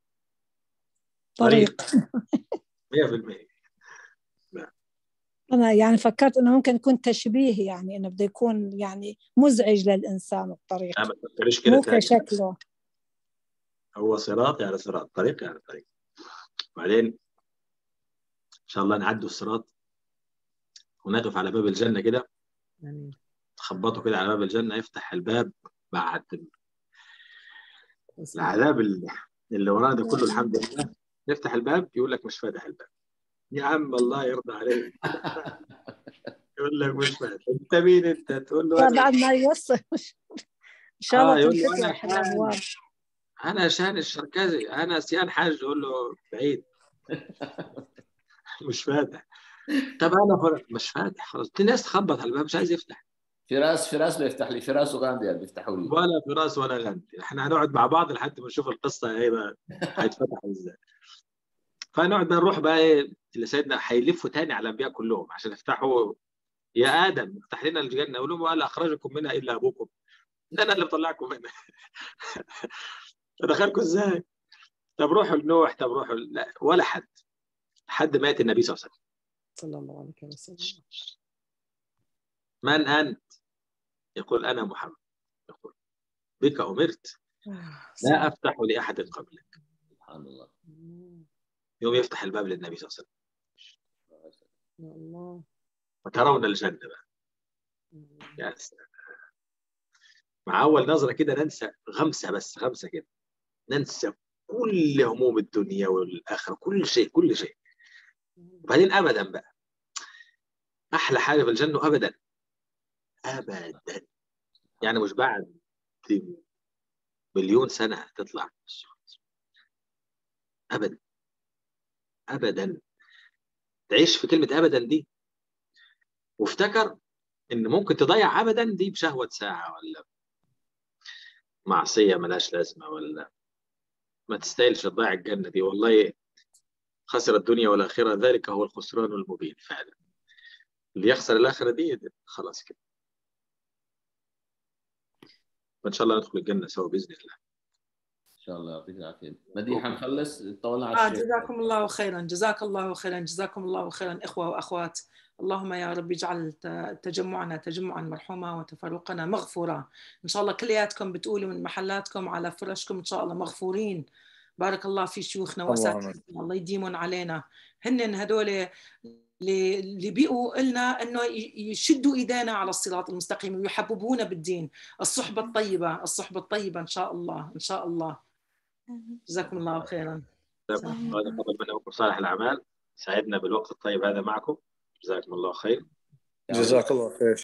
طريق طريق 100% انا يعني فكرت انه ممكن يكون تشبيه يعني انه بده يكون يعني مزعج للانسان الطريق لا ما تفكريش كده مو تاني كشكله هو صراط يعني صراط طريق يعني طريق بعدين ان شاء الله نعدوا الصراط ونقف على باب الجنه كده امين تخبطوا كده على باب الجنه يفتح الباب بعد بسم العذاب اللي, اللي ورانا ده كله الحمد لله يفتح الباب يقول لك مش فاتح الباب يا عم الله يرضى عليك يقول لك مش فاتح انت مين انت تقول له لا انا بعد ما يوصل ان شاء اه الله يقول له انا تنفتح شان الابواب انا شان الشركزي انا سيان حاج يقول له بعيد مش فاتح طب انا فر... مش فاتح خلاص في ناس تخبط على الباب مش عايز يفتح فراس فراس بيفتح لي فراس وغاندي بيفتحوا لي ولا فراس ولا غندي احنا هنقعد مع بعض لحد ما نشوف القصه ايه بقى هيتفتح ازاي فنقعد بقى نروح بقى ايه اللي سيدنا هيلفوا تاني على الانبياء كلهم عشان يفتحوا يا ادم افتح لنا الجنه يقول لهم ولا اخرجكم منها الا ابوكم ده انا اللي مطلعكم منها ادخلكم ازاي طب روحوا لنوح طب روحوا لا ولا حد حد مات النبي صلى الله عليه وسلم صلى الله عليه وسلم من انت يقول انا محمد يقول بك امرت لا افتح لاحد قبلك سبحان الله يوم يفتح الباب للنبي صلى الله عليه وسلم يا الله فترون الجنه بقى يا سلام مع اول نظره كده ننسى غمسه بس غمسه كده ننسى كل هموم الدنيا والاخره كل شيء كل شيء وبعدين ابدا بقى احلى حاجه في الجنه ابدا ابدا يعني مش بعد مليون سنه تطلع ابدا ابدا تعيش في كلمه ابدا دي وافتكر ان ممكن تضيع ابدا دي بشهوه ساعه ولا معصيه ملهاش لازمه ولا ما تستاهلش تضيع الجنه دي والله خسر الدنيا والاخره ذلك هو الخسران المبين فعلا اللي يخسر الاخره دي, دي خلاص كده فان شاء الله ندخل الجنه سوا باذن الله ان شاء الله يعطيك العافيه مديحه نخلص طولنا على آه الشيخ جزاكم الله خيرا جزاك الله خيرا جزاكم الله خيرا إخوة وأخوات اللهم يا رب اجعل ت- تجمعنا تجمعا مرحوما وتفرقنا مغفورا إن شاء الله كلياتكم بتقولوا من محلاتكم على فرشكم إن شاء الله مغفورين بارك الله في شيوخنا اللهم وأساتذتنا الله يديمون علينا هن هدول اللي اللي بيقوا لنا انه ي- يشدوا ايدينا على الصراط المستقيم ويحببونا بالدين الصحبه الطيبه الصحبه الطيبه ان شاء الله ان شاء الله جزاكم الله خيرا هذا قبل منكم صالح الاعمال سعدنا بالوقت الطيب هذا معكم جزاكم الله خير جزاك الله خير